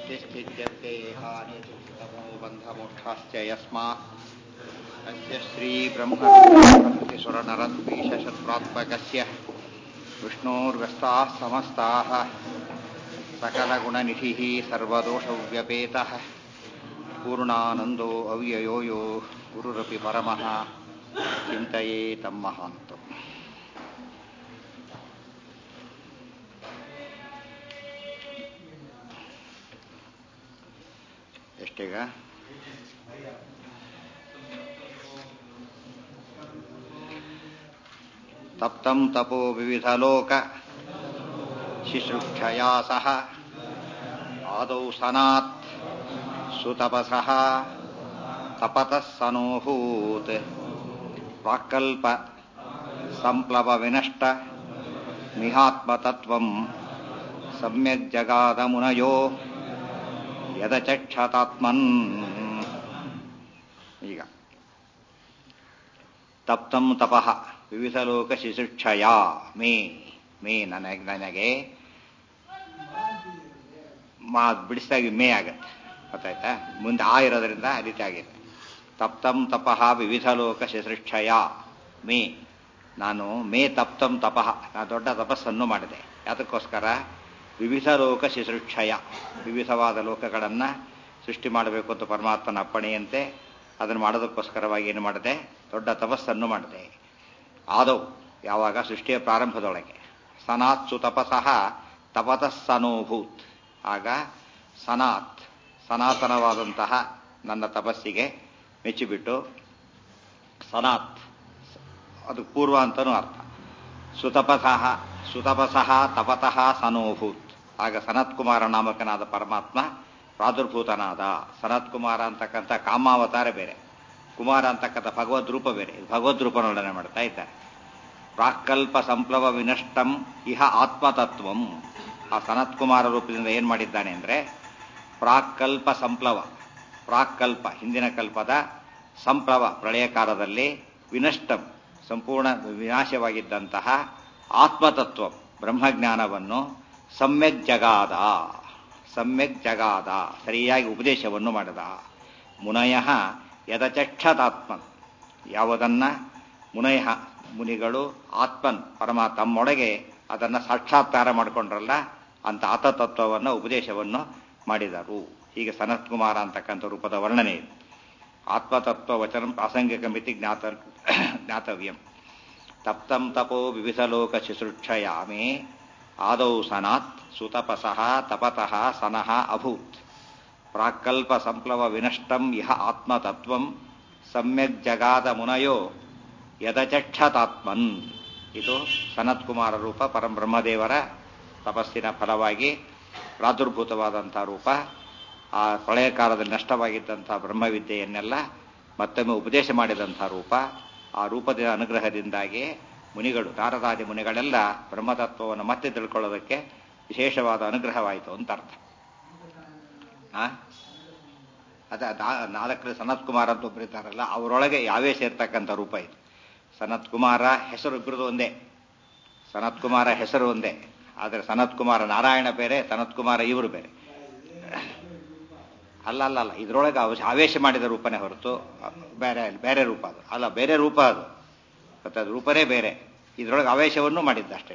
सृष्टिस्थित्यप्ययेहानितमो बन्धमोक्षाश्च यस्मात् अस्य श्रीब्रह्मविष्णुरनरद्वीषशत्रात्मकस्य विष्णोर्व्यस्ताः समस्ताः सकलगुणनिधिः सर्वदोषव्यपेतः पूर्णानन्दो अव्ययो यो गुरुरपि परमः चिन्तये तम् महान्तम् ಎಷ್ಟೀಗ ತಪ್ತಂ ತಪೋ ವಿವಿಧ ಲೋಕ ಶಿಶೃಕ್ಷಯಾ ಸಹ ಆದೌ ಸನಾತ್ ಸುತಪಸಃ ತಪತಃ ಸನೋಭೂತ್ ಪ್ರಾಕಲ್ಪ ಸಂಪ್ಲವ ವಿನಷ್ಟ ನಿಹಾತ್ಮತತ್ವಂ ಸಮ್ಯಕ್ ಜಗಾದ ಮುನಯೋ ಯದಚಕ್ಷತಾತ್ಮನ್ ಈಗ ತಪ್ತಂ ತಪಃ ವಿವಿಧ ಲೋಕ ಶಿಶಿಕ್ಷಯ ಮೇ ಮೇ ನನಗೆ ನನಗೆ ಮಾ ಬಿಡಿಸಿದಾಗಿ ಮೇ ಆಗತ್ತೆ ಗೊತ್ತಾಯ್ತಾ ಮುಂದೆ ಆ ಇರೋದ್ರಿಂದ ಆ ರೀತಿ ಆಗಿದೆ ತಪ್ತಂ ತಪಃ ವಿವಿಧ ಲೋಕ ಶಿಶಿಕ್ಷಯ ಮೇ ನಾನು ಮೇ ತಪ್ತಂ ತಪಃ ನಾನು ದೊಡ್ಡ ತಪಸ್ಸನ್ನು ಮಾಡಿದೆ ಯಾತಕ್ಕೋಸ್ಕರ ವಿವಿಧ ಲೋಕ ಶಿಶೃಕ್ಷಯ ವಿವಿಧವಾದ ಲೋಕಗಳನ್ನು ಸೃಷ್ಟಿ ಮಾಡಬೇಕು ಅಂತ ಪರಮಾತ್ಮನ ಅಪ್ಪಣೆಯಂತೆ ಅದನ್ನು ಮಾಡೋದಕ್ಕೋಸ್ಕರವಾಗಿ ಏನು ಮಾಡಿದೆ ದೊಡ್ಡ ತಪಸ್ಸನ್ನು ಮಾಡಿದೆ ಆದವು ಯಾವಾಗ ಸೃಷ್ಟಿಯ ಪ್ರಾರಂಭದೊಳಗೆ ಸನಾತ್ ಸುತಪಸಃ ತಪತಃ ಸನೋಭೂತ್ ಆಗ ಸನಾತ್ ಸನಾತನವಾದಂತಹ ನನ್ನ ತಪಸ್ಸಿಗೆ ಮೆಚ್ಚಿಬಿಟ್ಟು ಸನಾತ್ ಅದು ಪೂರ್ವ ಅಂತನೂ ಅರ್ಥ ಸುತಪಸಃ ಸುತಪಸಃ ತಪತಃ ಸನೋಭೂತ್ ಆಗ ಸನತ್ಕುಮಾರ ನಾಮಕನಾದ ಪರಮಾತ್ಮ ಪ್ರಾದುರ್ಭೂತನಾದ ಸನತ್ಕುಮಾರ ಅಂತಕ್ಕಂಥ ಕಾಮಾವತಾರ ಬೇರೆ ಕುಮಾರ ಅಂತಕ್ಕಂಥ ಭಗವದ್ ರೂಪ ಬೇರೆ ಭಗವದ್ ರೂಪನೊಡನೆ ಮಾಡ್ತಾ ಇದ್ದಾರೆ ಪ್ರಾಕಲ್ಪ ಸಂಪ್ಲವ ವಿನಷ್ಟಂ ಇಹ ಆತ್ಮತತ್ವಂ ಆ ಸನತ್ಕುಮಾರ ರೂಪದಿಂದ ಏನ್ ಮಾಡಿದ್ದಾನೆ ಅಂದ್ರೆ ಪ್ರಾಕಲ್ಪ ಸಂಪ್ಲವ ಪ್ರಾಕಲ್ಪ ಹಿಂದಿನ ಕಲ್ಪದ ಸಂಪ್ಲವ ಪ್ರಳಯ ಕಾಲದಲ್ಲಿ ವಿನಷ್ಟಂ ಸಂಪೂರ್ಣ ವಿನಾಶವಾಗಿದ್ದಂತಹ ಆತ್ಮತತ್ವ ಬ್ರಹ್ಮಜ್ಞಾನವನ್ನು ಸಮ್ಯಕ್ ಜಗಾದ ಸಮ್ಯಕ್ ಜಗಾದ ಸರಿಯಾಗಿ ಉಪದೇಶವನ್ನು ಮಾಡಿದ ಮುನಯ ಯದಚಕ್ಷತಾತ್ಮನ್ ಯಾವುದನ್ನ ಮುನಯ ಮುನಿಗಳು ಆತ್ಮನ್ ಪರಮ ತಮ್ಮೊಳಗೆ ಅದನ್ನು ಸಾಕ್ಷಾತ್ಕಾರ ಮಾಡಿಕೊಂಡ್ರಲ್ಲ ಅಂತ ಆತತತ್ವವನ್ನು ಉಪದೇಶವನ್ನು ಮಾಡಿದರು ಹೀಗೆ ಸನತ್ಕುಮಾರ ಅಂತಕ್ಕಂಥ ರೂಪದ ವರ್ಣನೆ ಇದೆ ಆತ್ಮತತ್ವ ವಚನ ಪ್ರಾಸಂಗಿಕ ಮಿತಿ ಜ್ಞಾತ ಜ್ಞಾತವ್ಯಂ ತಪ್ತಂ ತಪೋ ವಿವಿಧ ಲೋಕ ಶಿಶೃಕ್ಷಯಾಮೇ ಆದೌ ಸನಾತ್ ಸುತಪಸಃ ತಪತಃ ಸನಃ ಅಭೂತ್ ಪ್ರಾಕಲ್ಪ ಸಂಪ್ಲವ ವಿನಷ್ಟಂ ಇಹ ಆತ್ಮತತ್ವಂ ಸಮ್ಯಕ್ ಜಗಾದ ಮುನಯೋ ಯದಚಕ್ಷತಾತ್ಮನ್ ಇದು ಸನತ್ಕುಮಾರ ರೂಪ ಪರಬ್ರಹ್ಮದೇವರ ತಪಸ್ಸಿನ ಫಲವಾಗಿ ಪ್ರಾದುರ್ಭೂತವಾದಂಥ ರೂಪ ಆ ಪ್ರಳಯ ಕಾಲದಲ್ಲಿ ನಷ್ಟವಾಗಿದ್ದಂಥ ಬ್ರಹ್ಮವಿದ್ಯೆಯನ್ನೆಲ್ಲ ಮತ್ತೊಮ್ಮೆ ಉಪದೇಶ ಮಾಡಿದಂಥ ರೂಪ ಆ ರೂಪದ ಅನುಗ್ರಹದಿಂದಾಗಿ ಮುನಿಗಳು ನಾರದಾದಿ ಮುನಿಗಳೆಲ್ಲ ಬ್ರಹ್ಮತತ್ವವನ್ನು ಮತ್ತೆ ತಿಳ್ಕೊಳ್ಳೋದಕ್ಕೆ ವಿಶೇಷವಾದ ಅನುಗ್ರಹವಾಯಿತು ಅಂತ ಅರ್ಥ ಅದ ನಾಲ್ಕರ ಸನತ್ ಕುಮಾರ್ ಅಂತ ಒಬ್ಬರಿದ್ದಾರಲ್ಲ ಅವರೊಳಗೆ ಯಾವೇ ಸೇರ್ತಕ್ಕಂಥ ರೂಪ ಇದು ಸನತ್ ಕುಮಾರ ಹೆಸರು ಇಬ್ಬರದು ಒಂದೇ ಸನತ್ ಕುಮಾರ ಹೆಸರು ಒಂದೇ ಆದರೆ ಸನತ್ ಕುಮಾರ ನಾರಾಯಣ ಬೇರೆ ಸನತ್ ಕುಮಾರ ಇವರು ಬೇರೆ ಅಲ್ಲ ಅಲ್ಲ ಅಲ್ಲ ಇದರೊಳಗೆ ಆವೇಶ ಮಾಡಿದ ರೂಪನೇ ಹೊರತು ಬೇರೆ ಬೇರೆ ರೂಪ ಅದು ಅಲ್ಲ ಬೇರೆ ರೂಪ ಅದು ಮತ್ತೆ ಅದು ರೂಪನೇ ಬೇರೆ ಇದರೊಳಗೆ ಆವೇಶವನ್ನು ಮಾಡಿದ್ದ ಅಷ್ಟೇ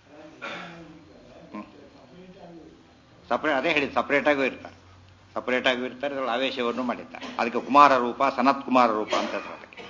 ಸಪ್ರೇಟ್ ಅದೇ ಹೇಳಿದ್ದು ಸಪ್ರೇಟಾಗೂ ಇರ್ತಾರೆ ಸಪ್ರೇಟಾಗೂ ಇರ್ತಾರೆ ಇದರೊಳಗೆ ಆವೇಶವನ್ನು ಮಾಡಿದ್ದಾರೆ ಅದಕ್ಕೆ ಕುಮಾರ ರೂಪ ಸನತ್ ಕುಮಾರ ರೂಪ ಅಂತ ಅದಕ್ಕೆ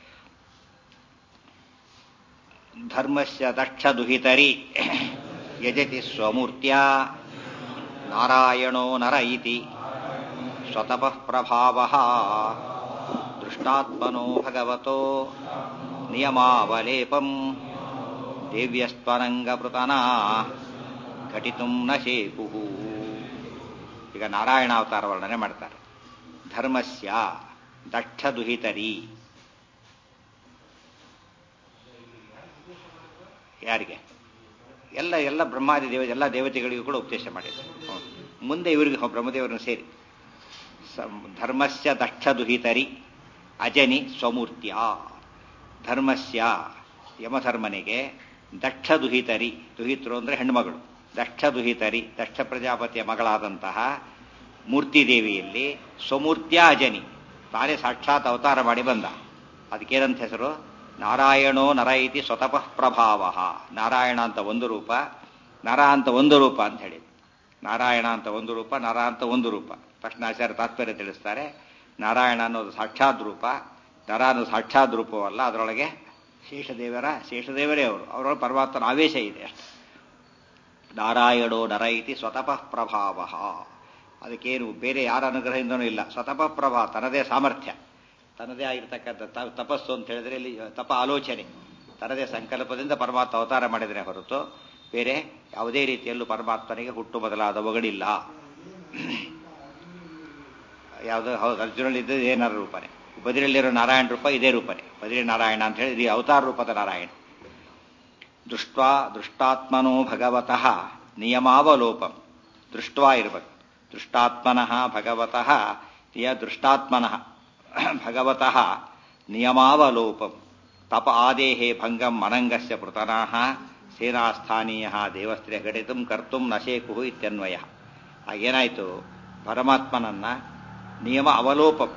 ಧರ್ಮಸ್ಯ ದಕ್ಷ ದುಹಿತರಿ ಯಜತಿ ಸ್ವಮೂರ್ತ್ಯ ನಾರಾಯಣೋ ನರ ಇತಿ ಸ್ವತಪಃ ಪ್ರಭಾವ ದೃಷ್ಟಾತ್ಮನೋ ಭಗವತೋ ನಿಯಮಾವಲೇಪಂ ದೇವ್ಯಸ್ತ್ವನಂಗಪೃತನ ಘಟಿತು ನ ಶೇಪು ಈಗ ನಾರಾಯಣಾವತಾರ ವರ್ಣನೆ ಮಾಡ್ತಾರೆ ಧರ್ಮಸ್ಯ ದಕ್ಷ ದುಹಿತರಿ ಯಾರಿಗೆ ಎಲ್ಲ ಎಲ್ಲ ಬ್ರಹ್ಮಾದಿ ದೇವ ಎಲ್ಲ ದೇವತೆಗಳಿಗೂ ಕೂಡ ಉಪದೇಶ ಮಾಡಿದ್ರು ಮುಂದೆ ಇವರಿಗೆ ಬ್ರಹ್ಮದೇವರನ್ನು ಸೇರಿ ಧರ್ಮಸ್ಯ ದಕ್ಷ ದುಹಿತರಿ ಅಜನಿ ಸ್ವಮೂರ್ತಿಯ ಧರ್ಮಸ್ಯ ಯಮಧರ್ಮನಿಗೆ ದಕ್ಷ ದುಹಿತರಿ ದುಹಿತರು ಅಂದರೆ ಹೆಣ್ಮಗಳು ದಕ್ಷ ದುಹಿತರಿ ದಕ್ಷ ಪ್ರಜಾಪತಿಯ ಮಗಳಾದಂತಹ ಮೂರ್ತಿ ದೇವಿಯಲ್ಲಿ ಸ್ವಮೂರ್ತಿಯ ಅಜನಿ ತಾನೇ ಸಾಕ್ಷಾತ್ ಅವತಾರ ಮಾಡಿ ಬಂದ ಅದಕ್ಕೇನಂತ ಹೆಸರು ನಾರಾಯಣೋ ನರ ಇತಿ ಸ್ವತಃ ಪ್ರಭಾವ ನಾರಾಯಣ ಅಂತ ಒಂದು ರೂಪ ನರ ಅಂತ ಒಂದು ರೂಪ ಅಂತ ಹೇಳಿ ನಾರಾಯಣ ಅಂತ ಒಂದು ರೂಪ ನರ ಅಂತ ಒಂದು ರೂಪ ತಕ್ಷಣ ಆಚಾರ್ಯ ತಾತ್ಪರ್ಯ ತಿಳಿಸ್ತಾರೆ ನಾರಾಯಣ ಅನ್ನೋದು ಸಾಕ್ಷಾತ್ ರೂಪ ನರ ಅನ್ನೋದು ಸಾಕ್ಷಾತ್ ರೂಪವಲ್ಲ ಅದರೊಳಗೆ ಶೇಷದೇವರ ಶೇಷದೇವರೇ ಅವರು ಅವರೊಳಗೆ ಪರಮಾತ್ಮನ ಆವೇಶ ಇದೆ ಅಷ್ಟೆ ನಾರಾಯಣೋ ನರ ಇತಿ ಸ್ವತಃ ಪ್ರಭಾವ ಅದಕ್ಕೇನು ಬೇರೆ ಯಾರ ಅನುಗ್ರಹದಿಂದನೂ ಇಲ್ಲ ಸ್ವತಃ ಪ್ರಭಾ ತನ್ನದೇ ಸಾಮರ್ಥ್ಯ ತನ್ನದೇ ಆಗಿರ್ತಕ್ಕಂಥ ತ- ತಪಸ್ಸು ಅಂತ ಹೇಳಿದ್ರೆ ಇಲ್ಲಿ ತಪ ಆಲೋಚನೆ ತನ್ನದೇ ಸಂಕಲ್ಪದಿಂದ ಪರಮಾತ್ಮ ಅವತಾರ ಮಾಡಿದರೆ ಹೊರತು ಬೇರೆ ಯಾವುದೇ ರೀತಿಯಲ್ಲೂ ಪರಮಾತ್ಮನಿಗೆ ಹುಟ್ಟು ಬದಲಾದವುಗಳಿಲ್ಲ ಯಾವುದು ಹೌದು ಅರ್ಜುನಲ್ಲಿ ಇದ್ದದ್ದು ಏನಾರ ರೂಪನೇ ಬದಿರಲ್ಲಿರೋ ನಾರಾಯಣ ರೂಪ ಇದೇ ರೂಪನೇ ಬದಿರಿ ನಾರಾಯಣ ಅಂತ ಹೇಳಿ ಇದು ಅವತಾರ ರೂಪದ ನಾರಾಯಣ ದೃಷ್ಟ್ವಾ ದೃಷ್ಟಾತ್ಮನೋ ಭಗವತಃ ನಿಯಮಾವಲೋಪಂ ದೃಷ್ಟ್ವಾ ಇರಬೇಕು ದೃಷ್ಟಾತ್ಮನಃ ಭಗವತಃ ಯ ದೃಷ್ಟಾತ್ಮನಃ ಭಗವತಃ ನಿಯಮಾವಲೋಪಂ ತಪ ಆದೇಹೇ ಭಂಗಂ ಅನಂಗಸ್ಯ ಪೃತನಾಹ ಸೇನಾಸ್ಥಾನೀಯ ದೇವಸ್ತ್ರೀಯ ಘಟಿತಂ ಕರ್ತುಂ ನಶೇಕು ಇತ್ಯನ್ವಯ ಆಗೇನಾಯಿತು ಪರಮಾತ್ಮನನ್ನ ನಿಯಮ ಅವಲೋಪಂ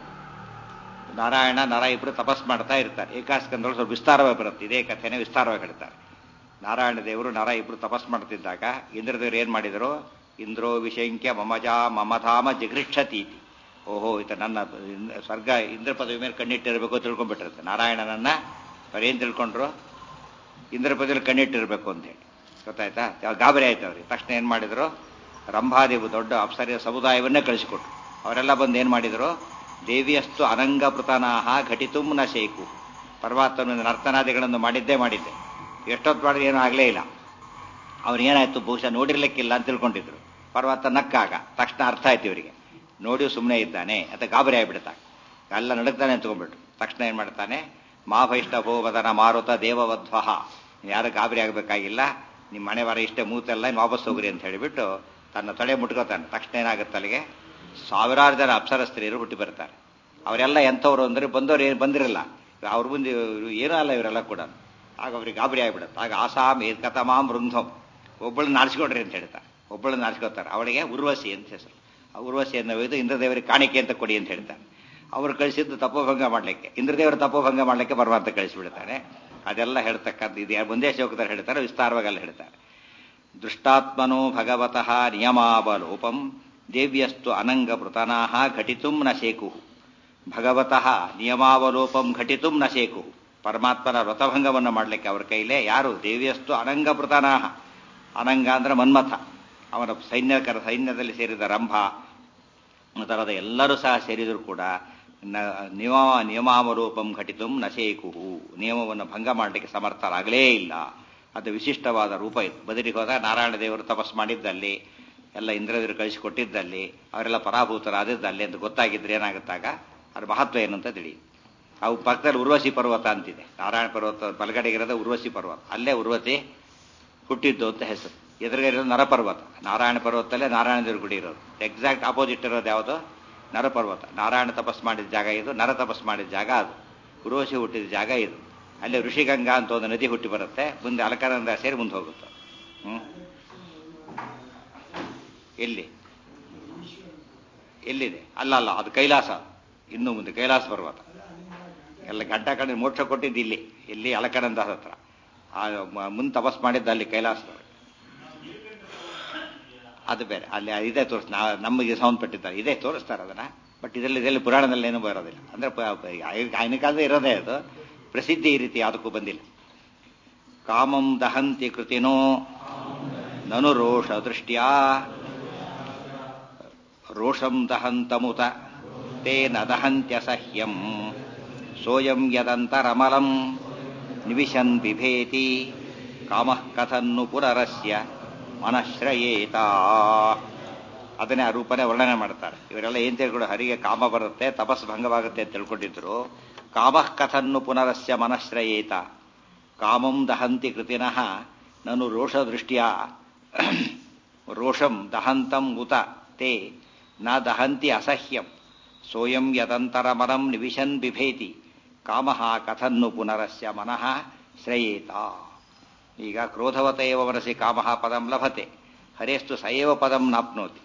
ನಾರಾಯಣ ನರ ಇಬ್ಬರು ತಪಸ್ ಮಾಡ್ತಾ ಇರ್ತಾರೆ ಏಕಾಸ್ಕಂದೊಳಗೆ ಸ್ವಲ್ಪ ವಿಸ್ತಾರವಾಗಿ ಬರುತ್ತೆ ಇದೇ ಕಥೆನೇ ವಿಸ್ತಾರವಾಗಿ ಹೇಳ್ತಾರೆ ನಾರಾಯಣ ದೇವರು ನರ ಇಬ್ರು ತಪಸ್ ಮಾಡ್ತಿದ್ದಾಗ ಇಂದ್ರದೇವರು ಏನ್ ಮಾಡಿದರು ಇಂದ್ರೋ ವಿಶಂಕ್ಯ ಮಮಜಾ ಮಮಧಾಮ ಜಿಗೃಕ್ಷತೀತಿ ಓಹೋ ಈತ ನನ್ನ ಸ್ವರ್ಗ ಇಂದ್ರ ಪದವಿ ಮೇಲೆ ಕಣ್ಣಿಟ್ಟಿರಬೇಕು ತಿಳ್ಕೊಂಡ್ಬಿಟ್ಟಿರುತ್ತೆ ನಾರಾಯಣನನ್ನ ಅವ್ರೇನ್ ತಿಳ್ಕೊಂಡ್ರು ಇಂದ್ರ ಪದವಿಯಲ್ಲಿ ಕಣ್ಣಿಟ್ಟಿರಬೇಕು ಅಂತ ಹೇಳಿ ಗೊತ್ತಾಯ್ತಾ ಗಾಬರಿ ಆಯ್ತು ಅವ್ರಿಗೆ ತಕ್ಷಣ ಏನ್ ಮಾಡಿದ್ರು ರಂಭಾದೇವು ದೊಡ್ಡ ಅಪ್ಸರಿಯ ಸಮುದಾಯವನ್ನೇ ಕಳಿಸಿಕೊಟ್ರು ಅವರೆಲ್ಲ ಬಂದು ಏನ್ ಮಾಡಿದ್ರು ದೇವಿಯಸ್ತು ಅನಂಗಪೃತನಾಹ ಘಟಿತುಂ ನ ಶೇಕು ಪರಮಾತ್ಮನ ನರ್ತನಾದಿಗಳನ್ನು ಮಾಡಿದ್ದೇ ಮಾಡಿದ್ದೆ ಎಷ್ಟೊತ್ತು ಮಾಡಿದ್ರೆ ಏನೂ ಆಗಲೇ ಇಲ್ಲ ಅವ್ರಿಗೇನಾಯ್ತು ಬಹುಶಃ ನೋಡಿರ್ಲಿಕ್ಕಿಲ್ಲ ಅಂತ ತಿಳ್ಕೊಂಡಿದ್ರು ಪರ್ವತ ನಕ್ಕಾಗ ತಕ್ಷಣ ಅರ್ಥ ಆಯ್ತು ಇವರಿಗೆ ನೋಡಿ ಸುಮ್ಮನೆ ಇದ್ದಾನೆ ಅಂತ ಗಾಬರಿ ಆಗಿಬಿಡ್ತಾನೆ ಎಲ್ಲ ನಡುಕ್ತಾನೆ ಅಂತ್ಕೊಂಡ್ಬಿಟ್ರು ತಕ್ಷಣ ಏನ್ ಮಾಡ್ತಾನೆ ಮಾ ಭೈಷ್ಣಭೋ ವದನ ಮಾರುತ ದೇವವಧ್ವ ಯಾರು ಗಾಬರಿ ಆಗಬೇಕಾಗಿಲ್ಲ ನಿಮ್ಮ ಮನೆ ವಾರ ಇಷ್ಟೇ ಮೂತೆಲ್ಲ ಇನ್ನು ವಾಪಸ್ ಹೋಗ್ರಿ ಅಂತ ಹೇಳಿಬಿಟ್ಟು ತನ್ನ ತೊಡೆ ಮುಟ್ಕೋತಾನೆ ತಕ್ಷಣ ಏನಾಗುತ್ತೆ ಅಲ್ಲಿಗೆ ಸಾವಿರಾರು ಜನ ಅಪ್ಸರ ಸ್ತ್ರೀಯರು ಹುಟ್ಟಿ ಬರ್ತಾರೆ ಅವರೆಲ್ಲ ಎಂಥವ್ರು ಅಂದ್ರೆ ಬಂದವ್ರು ಏನು ಬಂದಿರಲ್ಲ ಅವ್ರ ಮುಂದೆ ಇವ್ರು ಏನೂ ಅಲ್ಲ ಇವರೆಲ್ಲ ಕೂಡ ಆಗ ಅವ್ರಿಗೆ ಗಾಬರಿ ಆಗಿಬಿಡುತ್ತೆ ಆಗ ಆಸಾಮ್ ಏಕತಮಾಂ ವೃಂಧಂ ಒಬ್ಬಳನ್ನ ನಾಡಿಸ್ಕೊಡ್ರಿ ಅಂತ ಹೇಳ್ತಾರೆ ಒಬ್ಬಳನ್ನ ನಾಡಿಸ್ಕೊತಾರೆ ಅವಳಿಗೆ ಉರ್ವಶಿ ಅಂತ ಹೆಸರು ಆ ಉರ್ವಶಿಯನ್ನು ಒಯ್ದು ಇಂದ್ರದೇವರಿಗೆ ಕಾಣಿಕೆ ಅಂತ ಕೊಡಿ ಅಂತ ಹೇಳ್ತಾರೆ ಅವರು ಕಳಿಸಿದ್ದು ತಪೋಭಂಗ ಮಾಡಲಿಕ್ಕೆ ಇಂದ್ರದೇವರ ತಪೋಭಂಗ ಮಾಡಲಿಕ್ಕೆ ಪರಮಾತ್ಮ ಕಳಿಸಿಬಿಡ್ತಾನೆ ಅದೆಲ್ಲ ಹೇಳ್ತಕ್ಕಂಥ ಇದು ಯಾರು ಮುಂದೆ ಶೋಕದಲ್ಲಿ ಹೇಳ್ತಾರೆ ವಿಸ್ತಾರವಾಗಿ ಅಲ್ಲಿ ಹೇಳ್ತಾರೆ ದೃಷ್ಟಾತ್ಮನೋ ಭಗವತಃ ನಿಯಮಾವಲೋಪಂ ದೇವ್ಯಸ್ತು ಅನಂಗಪೃತನಾಹ ಘಟಿತುಂ ನ ಶೇಕು ಭಗವತಃ ನಿಯಮಾವಲೋಪಂ ಘಟಿತುಂ ನ ಶೇಕು ಪರಮಾತ್ಮನ ವ್ರತಭಂಗವನ್ನು ಮಾಡಲಿಕ್ಕೆ ಅವರ ಕೈಲೇ ಯಾರು ದೇವಿಯಸ್ತು ಅನಂಗಪೃತನಾಹ ಅನಂಗ ಅಂದ್ರೆ ಮನ್ಮಥ ಅವನ ಸೈನ್ಯಕರ ಸೈನ್ಯದಲ್ಲಿ ಸೇರಿದ ರಂಭ ಮೊದಲಾದ ಎಲ್ಲರೂ ಸಹ ಸೇರಿದರೂ ಕೂಡ ನ- ನಿಯಮ ನಿಯಮಾವಲೋಪಂ ಘಟಿತುಂ ನಶೇಕು ನಿಯಮವನ್ನು ಭಂಗ ಮಾಡಲಿಕ್ಕೆ ಸಮರ್ಥರಾಗಲೇ ಇಲ್ಲ ಅದು ವಿಶಿಷ್ಟವಾದ ರೂಪ ಇದು ಬದಲಿಗೆ ಹೋದಾಗ ನಾರಾಯಣ ದೇವರು ತಪಸ್ ಮಾಡಿದ್ದಲ್ಲಿ ಎಲ್ಲ ಇಂದ್ರದೇವರು ಕಳಿಸಿಕೊಟ್ಟಿದ್ದಲ್ಲಿ ಅವರೆಲ್ಲ ಪರಾಭೂತರಾದಿದ್ದಲ್ಲಿ ಅಂತ ಗೊತ್ತಾಗಿದ್ರೆ ಏನಾಗುತ್ತಾಗ ಅದ್ರ ಮಹತ್ವ ಏನು ಅಂತ ತಿಳಿಯುತ್ತೆ ಅವು ಪಕ್ಕದಲ್ಲಿ ಉರ್ವಶಿ ಪರ್ವತ ಅಂತಿದೆ ನಾರಾಯಣ ಪರ್ವತ ಬಲಗಡೆಗಿರೋದು ಉರ್ವಶಿ ಪರ್ವತ ಅಲ್ಲೇ ಉರ್ವಶಿ ಹುಟ್ಟಿದ್ದು ಅಂತ ಹೆಸರು ಎದುರುಗಡೆ ಇರೋದು ನರಪರ್ವತ ನಾರಾಯಣ ಪರ್ವತದಲ್ಲೇ ನಾರಾಯಣ ದೇವ್ರ ಗುಡಿ ಇರೋದು ಎಕ್ಸಾಕ್ಟ್ ಆಪೋಸಿಟ್ ಇರೋದು ಯಾವುದು ನರಪರ್ವತ ನಾರಾಯಣ ತಪಸ್ ಮಾಡಿದ ಜಾಗ ಇದು ನರ ತಪಸ್ ಮಾಡಿದ ಜಾಗ ಅದು ಉರ್ವಶಿ ಹುಟ್ಟಿದ ಜಾಗ ಇದು ಅಲ್ಲಿ ಋಷಿಗಂಗಾ ಅಂತ ಒಂದು ನದಿ ಹುಟ್ಟಿ ಬರುತ್ತೆ ಮುಂದೆ ಅಲಕಾನಂದ ಸೇರಿ ಮುಂದೆ ಹೋಗುತ್ತೆ ಹ್ಮ್ ಎಲ್ಲಿ ಎಲ್ಲಿದೆ ಅಲ್ಲ ಅಲ್ಲ ಅದು ಕೈಲಾಸ ಇನ್ನು ಮುಂದೆ ಕೈಲಾಸ ಪರ್ವತ ಎಲ್ಲ ಗಂಟ ಕಡೆ ಮೋಕ್ಷ ಕೊಟ್ಟಿದ್ದು ಇಲ್ಲಿ ಇಲ್ಲಿ ಅಲಕನಂದ ಹತ್ರ ಆ ಮ- ಮುಂದೆ ತಪಸ್ ಮಾಡಿದ್ದ ಅಲ್ಲಿ ಕೈಲಾಸದೊಳಗೆ ಅದು ಬೇರೆ ಅಲ್ಲಿ ಇದೇ ತೋರಿಸ್ ನಾ ನಮಗೆ ಸಂಬಂಧಪಟ್ಟಿದ್ದಾರೆ ಇದೇ ತೋರಿಸ್ತಾರೆ ಅದನ್ನ ಬಟ್ ಇದರಲ್ಲಿ ಇದರಲ್ಲಿ ಪುರಾಣದಲ್ಲಿ ಏನೂ ಬರೋದಿಲ್ಲ ಅಂದ್ರೆ ಪ- ಪ- ಆಗಿನ ಕಾಲದ ಇರೋದೇ ಅದು ಪ್ರಸಿದ್ಧಿ ಈ ರೀತಿ ಯಾವುದಕ್ಕೂ ಬಂದಿಲ್ಲ ಕಾಮಂ ದಹಂತಿ ಕೃತಿನೋ ನನು ರೋಷ ದೃಷ್ಟ್ಯಾ ರೋಷಂ ದಹಂತಮುತ ತೇನ ದಹಂತ್ಯಸಹ್ಯಂ ಸೋಯಂ ಯದಂತರಮಲಂ ನಿವಿಶನ್ ಬಿಭೇತಿ ಕಾಮಃ ಕಥನ್ನು ಪುನರಸ್ಯ ಮನಶ್ರಯೇತ ಅದನ್ನೇ ಆ ರೂಪನೇ ವರ್ಣನೆ ಮಾಡ್ತಾರೆ ಇವರೆಲ್ಲ ಏನ್ ತಿಳ್ಕೊಂಡು ಹರಿಗೆ ಕಾಮ ಬರುತ್ತೆ ತಪಸ್ ಭಂಗವಾಗುತ್ತೆ ಅಂತ ತಿಳ್ಕೊಂಡಿದ್ರು ಕಾಮಃ ಕಥನ್ನು ಪುನರಸ್ಯ ಮನಶ್ರಯೇತ ಕಾಮಂ ದಹಂತಿ ಕೃತಿನಃ ನನು ರೋಷ ದೃಷ್ಟ್ಯಾ ರೋಷಂ ದಹಂತಂ ಉತ ತೇ ನ ದಹಂತಿ ಅಸಹ್ಯಂ ಸೋಯಂ ಯದಂತರಮನಂ ನಿವಿಶನ್ ಬಿಭೇತಿ ಕಾಮಃ ಕಥನ್ನು ಪುನರಸ್ಯ ಮನಃ ಶ್ರಯೇತ ಈಗ ಕ್ರೋಧವತ ಏವ ಮನಸಿ ಕಾಮಃ ಪದಂ ಲಭತೆ ಹರೇಸ್ತು ಸಯೇವ ಪದಂ ನಾಪ್ನೋತಿ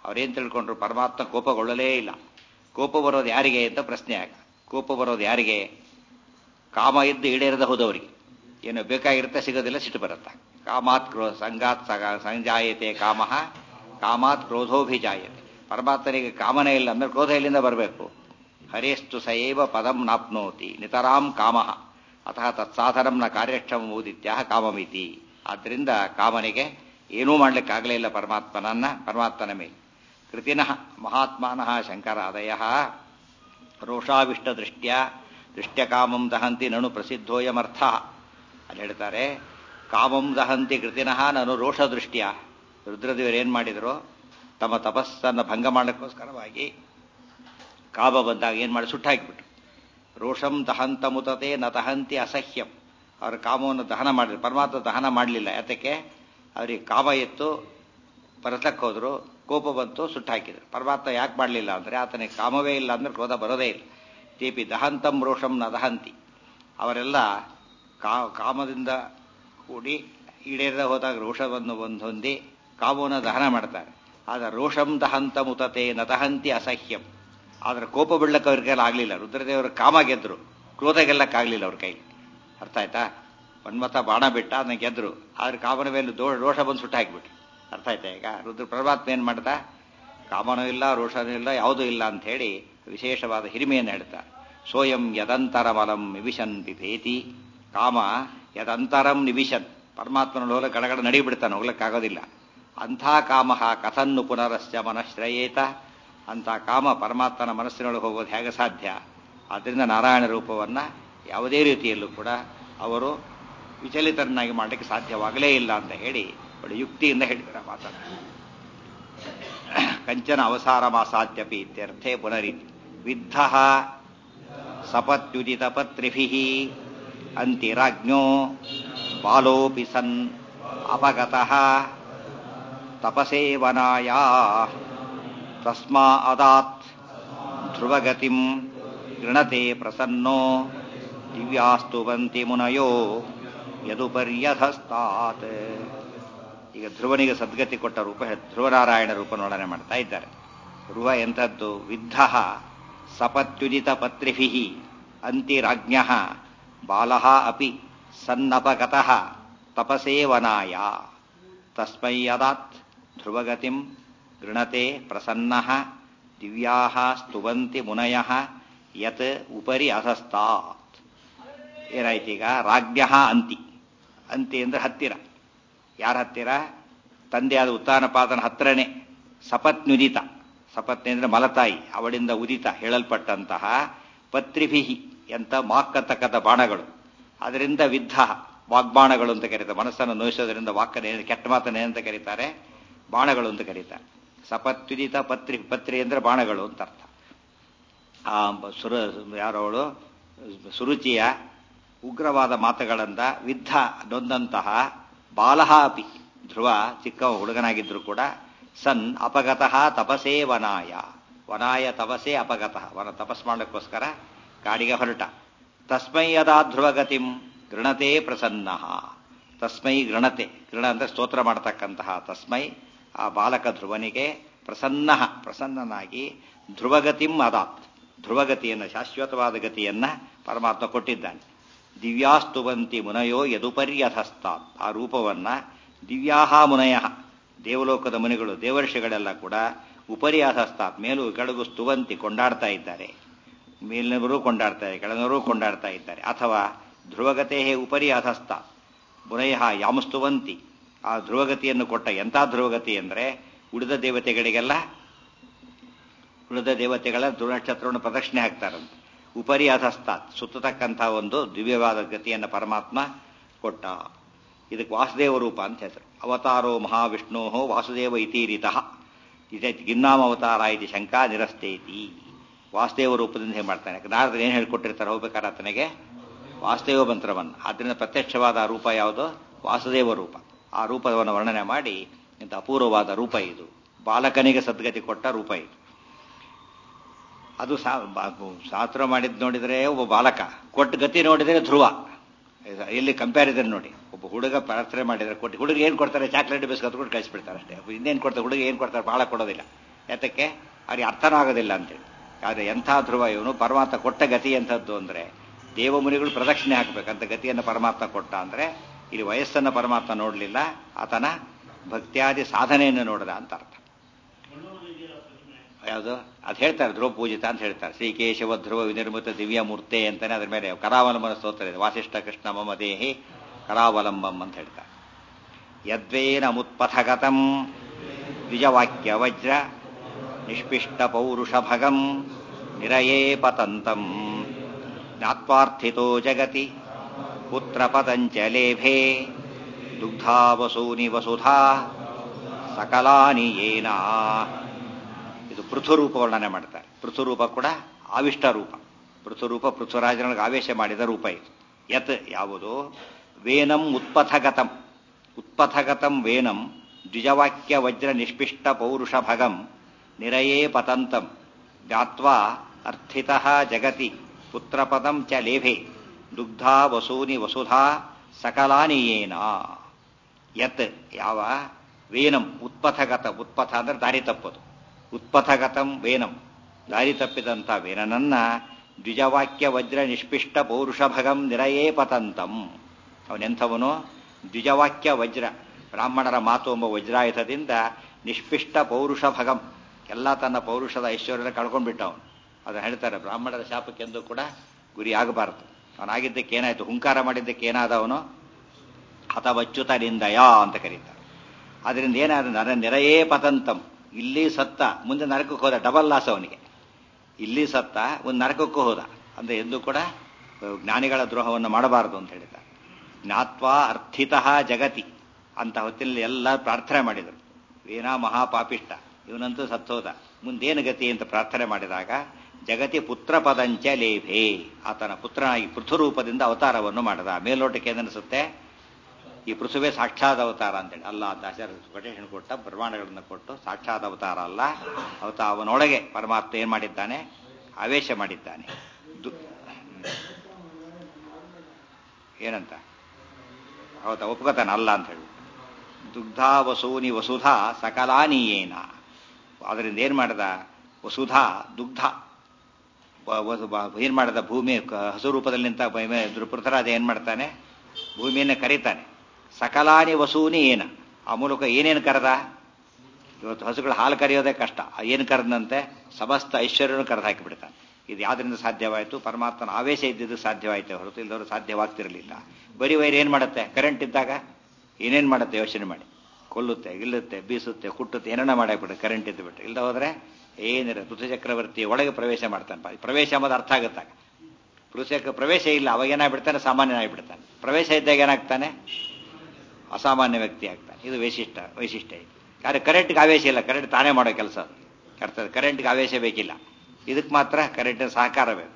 ಅವ್ರೇನು ತಿಳ್ಕೊಂಡ್ರು ಪರಮಾತ್ಮ ಕೋಪಗೊಳ್ಳಲೇ ಇಲ್ಲ ಕೋಪ ಬರೋದು ಯಾರಿಗೆ ಅಂತ ಪ್ರಶ್ನೆ ಆಗ ಕೋಪ ಬರೋದು ಯಾರಿಗೆ ಕಾಮ ಇದ್ದು ಈಡೇರದ ಹೋದವರಿಗೆ ಏನು ಬೇಕಾಗಿರುತ್ತೆ ಸಿಗೋದಿಲ್ಲ ಸಿಟ್ಟು ಬರುತ್ತೆ ಕಾಮಾತ್ ಕ್ರೋ ಸಂಗಾತ್ ಸಗ ಸಂಜಾಯತೆ ಕಾಮ ಕಾಮಾತ್ ಕ್ರೋಧೋಭಿಜಾಯತೆ ಪರಮಾತ್ಮನಿಗೆ ಕಾಮನೇ ಇಲ್ಲ ಅಂದ್ರೆ ಕ್ರೋಧ ಎಲ್ಲಿಂದ ಬರಬೇಕು ಹರೇಸ್ತು ಸಯೇವ ಪದಂ ನಾಪ್ನೋತಿ ನಿತರಾಂ ಕಾಮ ಅತಃ ತತ್ಸಾಧನಂ ನ ಕಾರ್ಯಕ್ಷಮ ಊದಿತ್ಯ ಕಾಮಮಿತಿ ಆದ್ದರಿಂದ ಕಾಮನಿಗೆ ಏನೂ ಮಾಡ್ಲಿಕ್ಕಾಗಲೇ ಇಲ್ಲ ಪರಮಾತ್ಮನನ್ನ ಪರಮಾತ್ಮನ ಮೇಲೆ ಕೃತಿನಃ ಮಹಾತ್ಮಾನಃ ಶಂಕರಾದಯ ರೋಷಾವಿಷ್ಟ ದೃಷ್ಟ್ಯ ದೃಷ್ಟ್ಯಕಾಮಂ ದಹಂತಿ ನನು ಪ್ರಸಿದ್ಧೋಯಮರ್ಥ ಅಲ್ಲಿ ಹೇಳ್ತಾರೆ ಕಾಮಂ ದಹಂತಿ ಕೃತಿನಃ ನಾನು ರೋಷ ದೃಷ್ಟ್ಯ ರುದ್ರದೇವರು ಏನು ಮಾಡಿದ್ರು ತಮ್ಮ ತಪಸ್ಸನ್ನು ಭಂಗ ಮಾಡಕ್ಕೋಸ್ಕರವಾಗಿ ಕಾಮ ಬಂದಾಗ ಏನು ಮಾಡಿ ಸುಟ್ಟಾಕಿಬಿಟ್ರು ರೋಷಂ ದಹಂತ ಮುತತೆ ನ ದಹಂತಿ ಅಸಹ್ಯಂ ಅವ್ರ ಕಾಮವನ್ನು ದಹನ ಮಾಡಿದ್ರು ಪರಮಾತ್ಮ ದಹನ ಮಾಡಲಿಲ್ಲ ಯಾತಕ್ಕೆ ಅವ್ರಿಗೆ ಕಾಮ ಎತ್ತು ಪರಸಕ್ಕೆ ಹೋದ್ರು ಕೋಪ ಬಂತು ಸುಟ್ಟಾಕಿದ್ರು ಪರಮಾತ್ಮ ಯಾಕೆ ಮಾಡಲಿಲ್ಲ ಅಂದರೆ ಆತನಿಗೆ ಕಾಮವೇ ಇಲ್ಲ ಅಂದ್ರೆ ಕ್ರೋಧ ಬರೋದೇ ಇಲ್ಲ ತೇಪಿ ದಹಂತಂ ರೋಷಂ ನ ದಹಂತಿ ಅವರೆಲ್ಲ ಕಾ ಕಾಮದಿಂದ ಕೂಡಿ ಈಡೇರದ ಹೋದಾಗ ರೋಷವನ್ನು ಒಂದು ಹೊಂದಿ ಕಾಮವನ್ನು ದಹನ ಮಾಡ್ತಾರೆ ಆದರೆ ರೋಷಂ ದಹಂತ ಮುತತೆ ನ ದಹಂತಿ ಅಸಹ್ಯಂ ಆದರೆ ಕೋಪ ಬಿಡ್ಲಕ್ಕೆ ಅವ್ರ ಕೈಲಿ ಆಗಲಿಲ್ಲ ರುದ್ರದೇವರು ಕಾಮ ಗೆದ್ರು ಕ್ರೋಧ ಗೆಲ್ಲಕ್ಕಾಗಲಿಲ್ಲ ಅವ್ರ ಕೈಲಿ ಅರ್ಥ ಆಯ್ತಾ ಮನ್ಮಥ ಬಾಣ ಬಿಟ್ಟ ಅದನ್ನ ಗೆದ್ರು ಆದ್ರೆ ಕಾಮನ ಮೇಲೆ ದೋ ರೋಷ ಬಂದು ಸುಟ್ಟು ಹಾಕಿಬಿಟ್ರು ಅರ್ಥ ಆಯ್ತಾ ಈಗ ರುದ್ರ ಪರಮಾತ್ಮ ಏನು ಮಾಡ್ದ ಕಾಮನೂ ಇಲ್ಲ ರೋಷನೂ ಇಲ್ಲ ಯಾವುದೂ ಇಲ್ಲ ಅಂತ ಹೇಳಿ ವಿಶೇಷವಾದ ಹಿರಿಮೆಯನ್ನು ಹೇಳ್ತಾರೆ ಸೋಯಂ ಯದಂತರಮಲಂ ನಿವಿಶನ್ ಪಿತೇತಿ ಕಾಮ ಯದಂತರಂ ನಿವಿಶನ್ ಪರಮಾತ್ಮನ ಹೋಲ ಗಡಗಡ ನಡಿಬಿಡ್ತಾನೆ ಹೋಗ್ಲಿಕ್ಕಾಗೋದಿಲ್ಲ ಅಂಥ ಕಾಮ ಕಥನ್ನು ಪುನರಸ್ಯ ಮನಶ್ರಯೇತ ಅಂಥ ಕಾಮ ಪರಮಾತ್ಮನ ಮನಸ್ಸಿನೊಳಗೆ ಹೋಗೋದು ಹೇಗೆ ಸಾಧ್ಯ ಆದ್ದರಿಂದ ನಾರಾಯಣ ರೂಪವನ್ನು ಯಾವುದೇ ರೀತಿಯಲ್ಲೂ ಕೂಡ ಅವರು ವಿಚಲಿತರನ್ನಾಗಿ ಮಾಡಲಿಕ್ಕೆ ಸಾಧ್ಯವಾಗಲೇ ಇಲ್ಲ ಅಂತ ಹೇಳಿ ಒಳ್ಳೆ ಯುಕ್ತಿಯಿಂದ ಹೇಳಿದ್ದಾರೆ ಮಾತಾಡ ಕಂಚನ ಅವಸಾರ ಮಾಸಾದ್ಯಪಿ ಇತ್ಯರ್ಥೆ ಪುನರಿತಿ ವಿದ್ಧ ಸಪತ್ಯುದಿತ ಪತ್ರಿಭಿ ಅಂತಿರಾಜ್ಞೋ ಬಾಲೋಪಿ ಸನ್ ಅಪಗತಃ ತಪಸೇವನಾಯ ತಸ್ಮಾ ಅದಾತ್ ಧ್ರುವಗತಿಂ ಗೃಣತೆ ಪ್ರಸನ್ನೋ ದಿವ್ಯಾಸ್ತುವಂತಿ ಮುನಯೋ ಯದುಪರ್ಯಧಸ್ತಾತ್ ಈಗ ಧ್ರುವನಿಗೆ ಸದ್ಗತಿ ಕೊಟ್ಟ ರೂಪ ಧ್ರುವನಾರಾಯಣ ರೂಪ ನೋಡನೆ ಮಾಡ್ತಾ ಇದ್ದಾರೆ ಧ್ರುವ ಎಂಥದ್ದು ವಿದ್ಧ ಸಪತ್ಯುದಿತ ಪತ್ರಿಭಿ ಅಂತಿರಾಜ್ಞ ಬಾಲ ಅಪಿ ಸನ್ನಪಗತಃ ತಪಸೇವನಾಯ ತಸ್ಮೈ ಯದಾತ್ ಧ್ರುವಗತಿಂ ಗೃಣತೆ ಪ್ರಸನ್ನ ದಿವ್ಯಾ ಸ್ತುವಂತಿ ಮುನಯ ಯತ್ ಉಪರಿ ಅಧಸ್ತಾತ್ ಏನಾಯ್ತೀಗ ರಾಜ್ಞ ಅಂತಿ ಅಂತಿ ಅಂದ್ರೆ ಹತ್ತಿರ ಯಾರ ಹತ್ತಿರ ತಂದೆಯಾದ ಉತ್ತಾನಪಾದನ ಹತ್ರನೇ ಸಪತ್ನುದಿತ ಸಪತ್ನಿ ಅಂದ್ರೆ ಮಲತಾಯಿ ಅವಳಿಂದ ಉದಿತ ಹೇಳಲ್ಪಟ್ಟಂತಹ ಪತ್ರಿಭಿಹಿ ಎಂತ ಮಾಕ್ಕತಕ್ಕದ ಬಾಣಗಳು ಅದರಿಂದ ವಿದ್ಧ ವಾಗ್ಬಾಣಗಳು ಅಂತ ಕರೀತಾರೆ ಮನಸ್ಸನ್ನು ನೋಯಿಸೋದ್ರಿಂದ ವಾಕ್ಕನೆ ಕೆಟ್ಟ ಮಾತನೆ ಅಂತ ಕರೀತಾರೆ ಬಾಣಗಳು ಅಂತ ಕರೀತಾರೆ ಸಪತ್ಯುದಿತ ಪತ್ರಿ ಪತ್ರಿ ಅಂದ್ರೆ ಬಾಣಗಳು ಅಂತ ಅರ್ಥ ಆ ಸುರ ಯಾರವಳು ಸುರುಚಿಯ ಉಗ್ರವಾದ ಮಾತುಗಳಿಂದ ವಿದ್ಧ ನೊಂದಂತಹ ಬಾಲಹ ಅಪಿ ಧ್ರುವ ಚಿಕ್ಕ ಹುಡುಗನಾಗಿದ್ರು ಕೂಡ ಸನ್ ಅಪಗತಃ ತಪಸೇ ವನಾಯ ವನಾಯ ತಪಸೇ ಅಪಗತಃ ವನ ತಪಸ್ ಮಾಡಕ್ಕೋಸ್ಕರ ಕಾಡಿಗೆ ಹೊರಟ ತಸ್ಮೈ ಯದಾ ಧ್ರುವಗತಿಂ ಗೃಣತೆ ಪ್ರಸನ್ನ ತಸ್ಮೈ ಗೃಣತೆ ಗೃಣ ಅಂದ್ರೆ ಸ್ತೋತ್ರ ಮಾಡತಕ್ಕಂತಹ ತಸ್ಮೈ ಆ ಬಾಲಕ ಧ್ರುವನಿಗೆ ಪ್ರಸನ್ನ ಪ್ರಸನ್ನನಾಗಿ ಧ್ರುವಗತಿಂ ಅದಾತ್ ಧ್ರುವಗತಿಯನ್ನು ಶಾಶ್ವತವಾದ ಗತಿಯನ್ನ ಪರಮಾತ್ಮ ಕೊಟ್ಟಿದ್ದಾನೆ ದಿವ್ಯಾಸ್ತುವಂತಿ ಮುನಯೋ ಯದುಪರ್ಯಧಸ್ತಾತ್ ಆ ರೂಪವನ್ನ ದಿವ್ಯಾಹ ಮುನಯ ದೇವಲೋಕದ ಮುನಿಗಳು ದೇವರ್ಷಿಗಳೆಲ್ಲ ಕೂಡ ಉಪರಿ ಅಧಸ್ತಾತ್ ಮೇಲೂ ಕೆಳಗು ಸ್ತುವಂತಿ ಕೊಂಡಾಡ್ತಾ ಇದ್ದಾರೆ ಮೇಲಿನವರು ಕೊಂಡಾಡ್ತಾರೆ ಕೆಳನವರು ಕೊಂಡಾಡ್ತಾ ಇದ್ದಾರೆ ಅಥವಾ ಧ್ರುವಗತೆ ಉಪರಿ ಅಧಸ್ತಾತ್ ಮುನಯ ಯಾಮಸ್ತುವಂತಿ ಆ ಧ್ರುವಗತಿಯನ್ನು ಕೊಟ್ಟ ಎಂಥ ಧ್ರುವಗತಿ ಅಂದರೆ ಉಳಿದ ದೇವತೆಗಳಿಗೆಲ್ಲ ಉಳಿದ ದೇವತೆಗಳ ದುರ್ನಕ್ಷತ್ರವನ್ನು ಪ್ರದಕ್ಷಿಣೆ ಹಾಕ್ತಾರಂತೆ ಉಪರಿ ಅಧಸ್ತಾತ್ ಸುತ್ತತಕ್ಕಂಥ ಒಂದು ದಿವ್ಯವಾದ ಗತಿಯನ್ನು ಪರಮಾತ್ಮ ಕೊಟ್ಟ ಇದಕ್ಕೆ ವಾಸುದೇವ ರೂಪ ಅಂತ ಹೆಸರು ಅವತಾರೋ ಮಹಾವಿಷ್ಣೋ ವಾಸುದೇವ ಇತೀರಿತಃ ಇದಕ್ಕೆ ಗಿನ್ನಾಮ ಅವತಾರ ಇದು ಶಂಕಾ ನಿರಸ್ತೇತಿ ವಾಸುದೇವ ರೂಪದಿಂದ ಹೇಗೆ ಮಾಡ್ತಾನೆ ನಾರದ್ರು ಏನು ಹೇಳ್ಕೊಟ್ಟಿರ್ತಾರೆ ಹೋಗ್ಬೇಕಾದ್ರೆ ಆತನಿಗೆ ವಾಸುದೇವ ಮಂತ್ರವನ್ನು ಅದರಿಂದ ಪ್ರತ್ಯಕ್ಷವಾದ ರೂಪ ಯಾವುದು ವಾಸುದೇವ ರೂಪ ಆ ರೂಪವನ್ನು ವರ್ಣನೆ ಮಾಡಿ ಇಂಥ ಅಪೂರ್ವವಾದ ರೂಪ ಇದು ಬಾಲಕನಿಗೆ ಸದ್ಗತಿ ಕೊಟ್ಟ ರೂಪ ಇದು ಅದು ಶಾಸ್ತ್ರ ಮಾಡಿದ್ ನೋಡಿದ್ರೆ ಒಬ್ಬ ಬಾಲಕ ಕೊಟ್ಟ ಗತಿ ನೋಡಿದರೆ ಧ್ರುವ ಎಲ್ಲಿ ಕಂಪ್ಯಾರಿಸನ್ ನೋಡಿ ಒಬ್ಬ ಹುಡುಗ ಪ್ರಾರ್ಥನೆ ಮಾಡಿದ್ರೆ ಕೊಟ್ಟು ಹುಡುಗ ಏನು ಕೊಡ್ತಾರೆ ಚಾಕ್ಲೇಟ್ ಬಿಸ್ಕತ್ ಕೊಟ್ಟು ಕಳಿಸ್ಬಿಡ್ತಾರೆ ಅಷ್ಟೇ ಇನ್ನೇನು ಕೊಡ್ತಾರೆ ಹುಡುಗ ಏನು ಕೊಡ್ತಾರೆ ಭಾಳ ಕೊಡೋದಿಲ್ಲ ಯಾತಕ್ಕೆ ಅವ್ರಿಗೆ ಅರ್ಥನೂ ಆಗೋದಿಲ್ಲ ಅಂತೇಳಿ ಆದರೆ ಎಂಥ ಧ್ರುವ ಇವನು ಪರಮಾತ್ಮ ಕೊಟ್ಟ ಗತಿ ಎಂಥದ್ದು ಅಂದರೆ ದೇವಮುನಿಗಳು ಪ್ರದಕ್ಷಿಣೆ ಹಾಕಬೇಕಂತ ಗತಿಯನ್ನು ಪರಮಾತ್ಮ ಕೊಟ್ಟ ಅಂದರೆ ಇಲ್ಲಿ ವಯಸ್ಸನ್ನು ಪರಮಾತ್ಮ ನೋಡಲಿಲ್ಲ ಆತನ ಭಕ್ತ್ಯಾದಿ ಸಾಧನೆಯನ್ನು ನೋಡಿದ ಅಂತ ಅರ್ಥ ಯಾವುದು ಅದು ಹೇಳ್ತಾರೆ ಧ್ರುವ ಪೂಜಿತ ಅಂತ ಹೇಳ್ತಾರೆ ಶ್ರೀಕೇಶವ ಧ್ರುವ ವಿನಿರ್ಮಿತ ದಿವ್ಯ ಮೂರ್ತೆ ಅಂತಾನೆ ಅದ್ರ ಮೇಲೆ ಕರಾವಲಂಬನ ಸ್ತೋತ್ರ ಇದೆ ವಾಸಿಷ್ಠ ಕೃಷ್ಣ ಮಮ ದೇಹಿ ಕರಾವಲಂಬಂ ಅಂತ ಹೇಳ್ತಾರೆ ಯದ್ವೇನ ಮುತ್ಪಥಗತಂ ದ್ವಿಜವಾಕ್ಯ ವಜ್ರ ನಿಷ್ಪಿಷ್ಟ ಪೌರುಷಭಗಂ ನಿರಯೇ ಪತಂತಂ ಜ್ಞಾತ್ವಾರ್ಥಿತೋ ಜಗತಿ ಪುತ್ರಪದಂಚ ಲೇಭೆ ದುಗ್ಧಾ ವಸೂನಿ ವಸುಧಾ ಸಕಲಾನಿ ಏನ ಇದು ಪೃಥುರೂಪ ವರ್ಣನೆ ಮಾಡ್ತಾರೆ ಪೃಥುರೂಪ ಕೂಡ ಆವಿಷ್ಟ ರೂಪ ಪೃಥುರೂಪ ಪೃಥ್ವರಾಜನಿಗೆ ಆವೇಶ ಮಾಡಿದ ರೂಪ ಇದು ಯತ್ ಯಾವುದು ವೇನಂ ಉತ್ಪಥಗತಂ ಉತ್ಪಥಗತಂ ವೇನಂ ದ್ವಿಜವಾಕ್ಯ ವಜ್ರ ನಿಷ್ಪಿಷ್ಟ ಪೌರುಷ ಭಗಂ ನಿರಯೇ ಪತಂತಂ ಜ್ಞಾತ್ವಾ ಅರ್ಥಿತಃ ಜಗತಿ ಪುತ್ರಪದಂ ಚ ಲೇಭೆ ದುಗ್ಧಾ ವಸೂನಿ ವಸುಧಾ ಸಕಲಾನಿಯೇನ ಯತ್ ಯಾವ ವೇನಂ ಉತ್ಪಥಗತ ಉತ್ಪಥ ಅಂದ್ರೆ ದಾರಿ ತಪ್ಪದು ಉತ್ಪಥಗತಂ ವೇನಂ ದಾರಿ ತಪ್ಪಿದಂಥ ವೇನನನ್ನ ದ್ವಿಜವಾಕ್ಯ ವಜ್ರ ನಿಷ್ಪಿಷ್ಟ ಪೌರುಷಭಗಂ ನಿರಯೇ ಪತಂತಂ ಅವನೆಂಥವನು ದ್ವಿಜವಾಕ್ಯ ವಜ್ರ ಬ್ರಾಹ್ಮಣರ ಮಾತು ಎಂಬ ವಜ್ರಾಯುಧದಿಂದ ನಿಷ್ಪಿಷ್ಟ ಪೌರುಷ ಭಗಂ ಎಲ್ಲ ತನ್ನ ಪೌರುಷದ ಐಶ್ವರ್ಯ ಕಳ್ಕೊಂಡ್ಬಿಟ್ಟ ಅವನು ಅದನ್ನು ಹೇಳ್ತಾರೆ ಬ್ರಾಹ್ಮಣರ ಶಾಪಕ್ಕೆಂದು ಕೂಡ ಗುರಿ ಆಗಬಾರದು ಅವನಾಗಿದ್ದಕ್ಕೆ ಏನಾಯ್ತು ಹುಂಕಾರ ಮಾಡಿದ್ದಕ್ಕೆ ಏನಾದ ಅವನು ಹತವಚ್ಯುತನಿಂದಯ ಅಂತ ಕರೀತಾರೆ ಅದರಿಂದ ಏನಾದ ನರ ನಿರಯೇ ಪತಂತಂ ಇಲ್ಲಿ ಸತ್ತ ಮುಂದೆ ನರಕಕ್ಕೆ ಹೋದ ಡಬಲ್ ಲಾಸ್ ಅವನಿಗೆ ಇಲ್ಲಿ ಸತ್ತ ಒಂದು ನರಕಕ್ಕೂ ಹೋದ ಅಂದ್ರೆ ಎಂದು ಕೂಡ ಜ್ಞಾನಿಗಳ ದ್ರೋಹವನ್ನು ಮಾಡಬಾರದು ಅಂತ ಹೇಳಿದ್ದಾರೆ ಜ್ಞಾತ್ವಾ ಅರ್ಥಿತಃ ಜಗತಿ ಅಂತ ಹೊತ್ತಿನಲ್ಲಿ ಎಲ್ಲ ಪ್ರಾರ್ಥನೆ ಮಾಡಿದರು ಏನ ಮಹಾಪಾಪಿಷ್ಟ ಇವನಂತೂ ಸತ್ತೋದ ಮುಂದೇನು ಗತಿ ಅಂತ ಪ್ರಾರ್ಥನೆ ಮಾಡಿದಾಗ ಜಗತಿ ಪುತ್ರ ಪದಂಚ ಲೇಭೆ ಆತನ ಪುತ್ರನಾಗಿ ಪೃಥುರೂಪದಿಂದ ಅವತಾರವನ್ನು ಮಾಡಿದ ಮೇಲ್ನೋಟಕ್ಕೆ ಏನನ್ನಿಸುತ್ತೆ ಈ ಪೃಥುವೆ ಸಾಕ್ಷಾತ್ ಅವತಾರ ಅಂತೇಳಿ ಅಲ್ಲ ಅಂತ ಆಚಾರ್ಯ ಕೊಟೇಶನ್ ಕೊಟ್ಟ ಪ್ರಮಾಣಗಳನ್ನು ಕೊಟ್ಟು ಸಾಕ್ಷಾತ್ ಅವತಾರ ಅಲ್ಲ ಅವತ ಅವನೊಳಗೆ ಪರಮಾತ್ಮ ಏನ್ ಮಾಡಿದ್ದಾನೆ ಆವೇಶ ಮಾಡಿದ್ದಾನೆ ಏನಂತ ಹೌದಾ ಒಪ್ಕೋತಾನೆ ಅಲ್ಲ ಅಂತ ಹೇಳಿ ದುಗ್ಧ ವಸೂನಿ ವಸುಧಾ ಸಕಲಾನೀಯೇನ ಅದರಿಂದ ಏನ್ ಮಾಡದ ವಸುಧಾ ದುಗ್ಧ ಏನ್ ಮಾಡದ ಭೂಮಿ ಹಸು ರೂಪದಲ್ಲಿ ನಿಂತ ಪೃಥ್ವರಾಜ ಏನ್ ಮಾಡ್ತಾನೆ ಭೂಮಿಯನ್ನು ಕರೀತಾನೆ ಸಕಲಾನಿ ವಸೂನಿ ಏನ ಆ ಮೂಲಕ ಏನೇನು ಕರೆದ ಇವತ್ತು ಹಸುಗಳು ಹಾಲು ಕರೆಯೋದೇ ಕಷ್ಟ ಏನು ಕರೆದಂತೆ ಸಮಸ್ತ ಐಶ್ವರ್ಯನು ಕರೆದು ಹಾಕಿಬಿಡ್ತಾನೆ ಇದು ಯಾವ್ದರಿಂದ ಸಾಧ್ಯವಾಯಿತು ಪರಮಾತ್ಮನ ಆವೇಶ ಇದ್ದಿದ್ದು ಸಾಧ್ಯವಾಯಿತು ಹೊರತು ಇಲ್ಲದವರು ಸಾಧ್ಯವಾಗ್ತಿರಲಿಲ್ಲ ಬರೀ ವೈರ್ ಏನು ಮಾಡುತ್ತೆ ಕರೆಂಟ್ ಇದ್ದಾಗ ಏನೇನು ಮಾಡುತ್ತೆ ಯೋಚನೆ ಮಾಡಿ ಕೊಲ್ಲುತ್ತೆ ಗಿಲ್ಲುತ್ತೆ ಬೀಸುತ್ತೆ ಕುಟ್ಟುತ್ತೆ ಏನೇನ ಮಾಡಾಕ್ಬಿಡುತ್ತೆ ಕರೆಂಟ್ ಇದ್ದು ಬಿಟ್ಟು ಇಲ್ಲದ ಹೋದ್ರೆ ಏನಿರ ಋತು ಚಕ್ರವರ್ತಿ ಒಳಗೆ ಪ್ರವೇಶ ಮಾಡ್ತಾನೆ ಪ್ರವೇಶ ಅನ್ನೋದು ಅರ್ಥ ಆಗುತ್ತಾಗ ಋತುಚಕ್ರ ಪ್ರವೇಶ ಇಲ್ಲ ಅವಾಗ ಏನಾಗ್ಬಿಡ್ತಾನೆ ಸಾಮಾನ್ಯನಾಗ್ಬಿಡ್ತಾನೆ ಪ್ರವೇಶ ಇದ್ದಾಗ ಏನಾಗ್ತಾನೆ ಅಸಾಮಾನ್ಯ ವ್ಯಕ್ತಿ ಆಗ್ತಾನೆ ಇದು ವೈಶಿಷ್ಟ್ಯ ವೈಶಿಷ್ಟ್ಯ ಇದು ಆದರೆ ಕರೆಂಟ್ಗೆ ಆವೇಶ ಇಲ್ಲ ಕರೆಂಟ್ ತಾನೇ ಮಾಡೋ ಕೆಲಸ ಅದು ಅರ್ಥ ಕರೆಂಟ್ಗೆ ಆವೇಶ ಬೇಕಿಲ್ಲ ಇದಕ್ಕೆ ಮಾತ್ರ ಕರೆಂಟಿನ ಸಹಕಾರ ಬೇಕು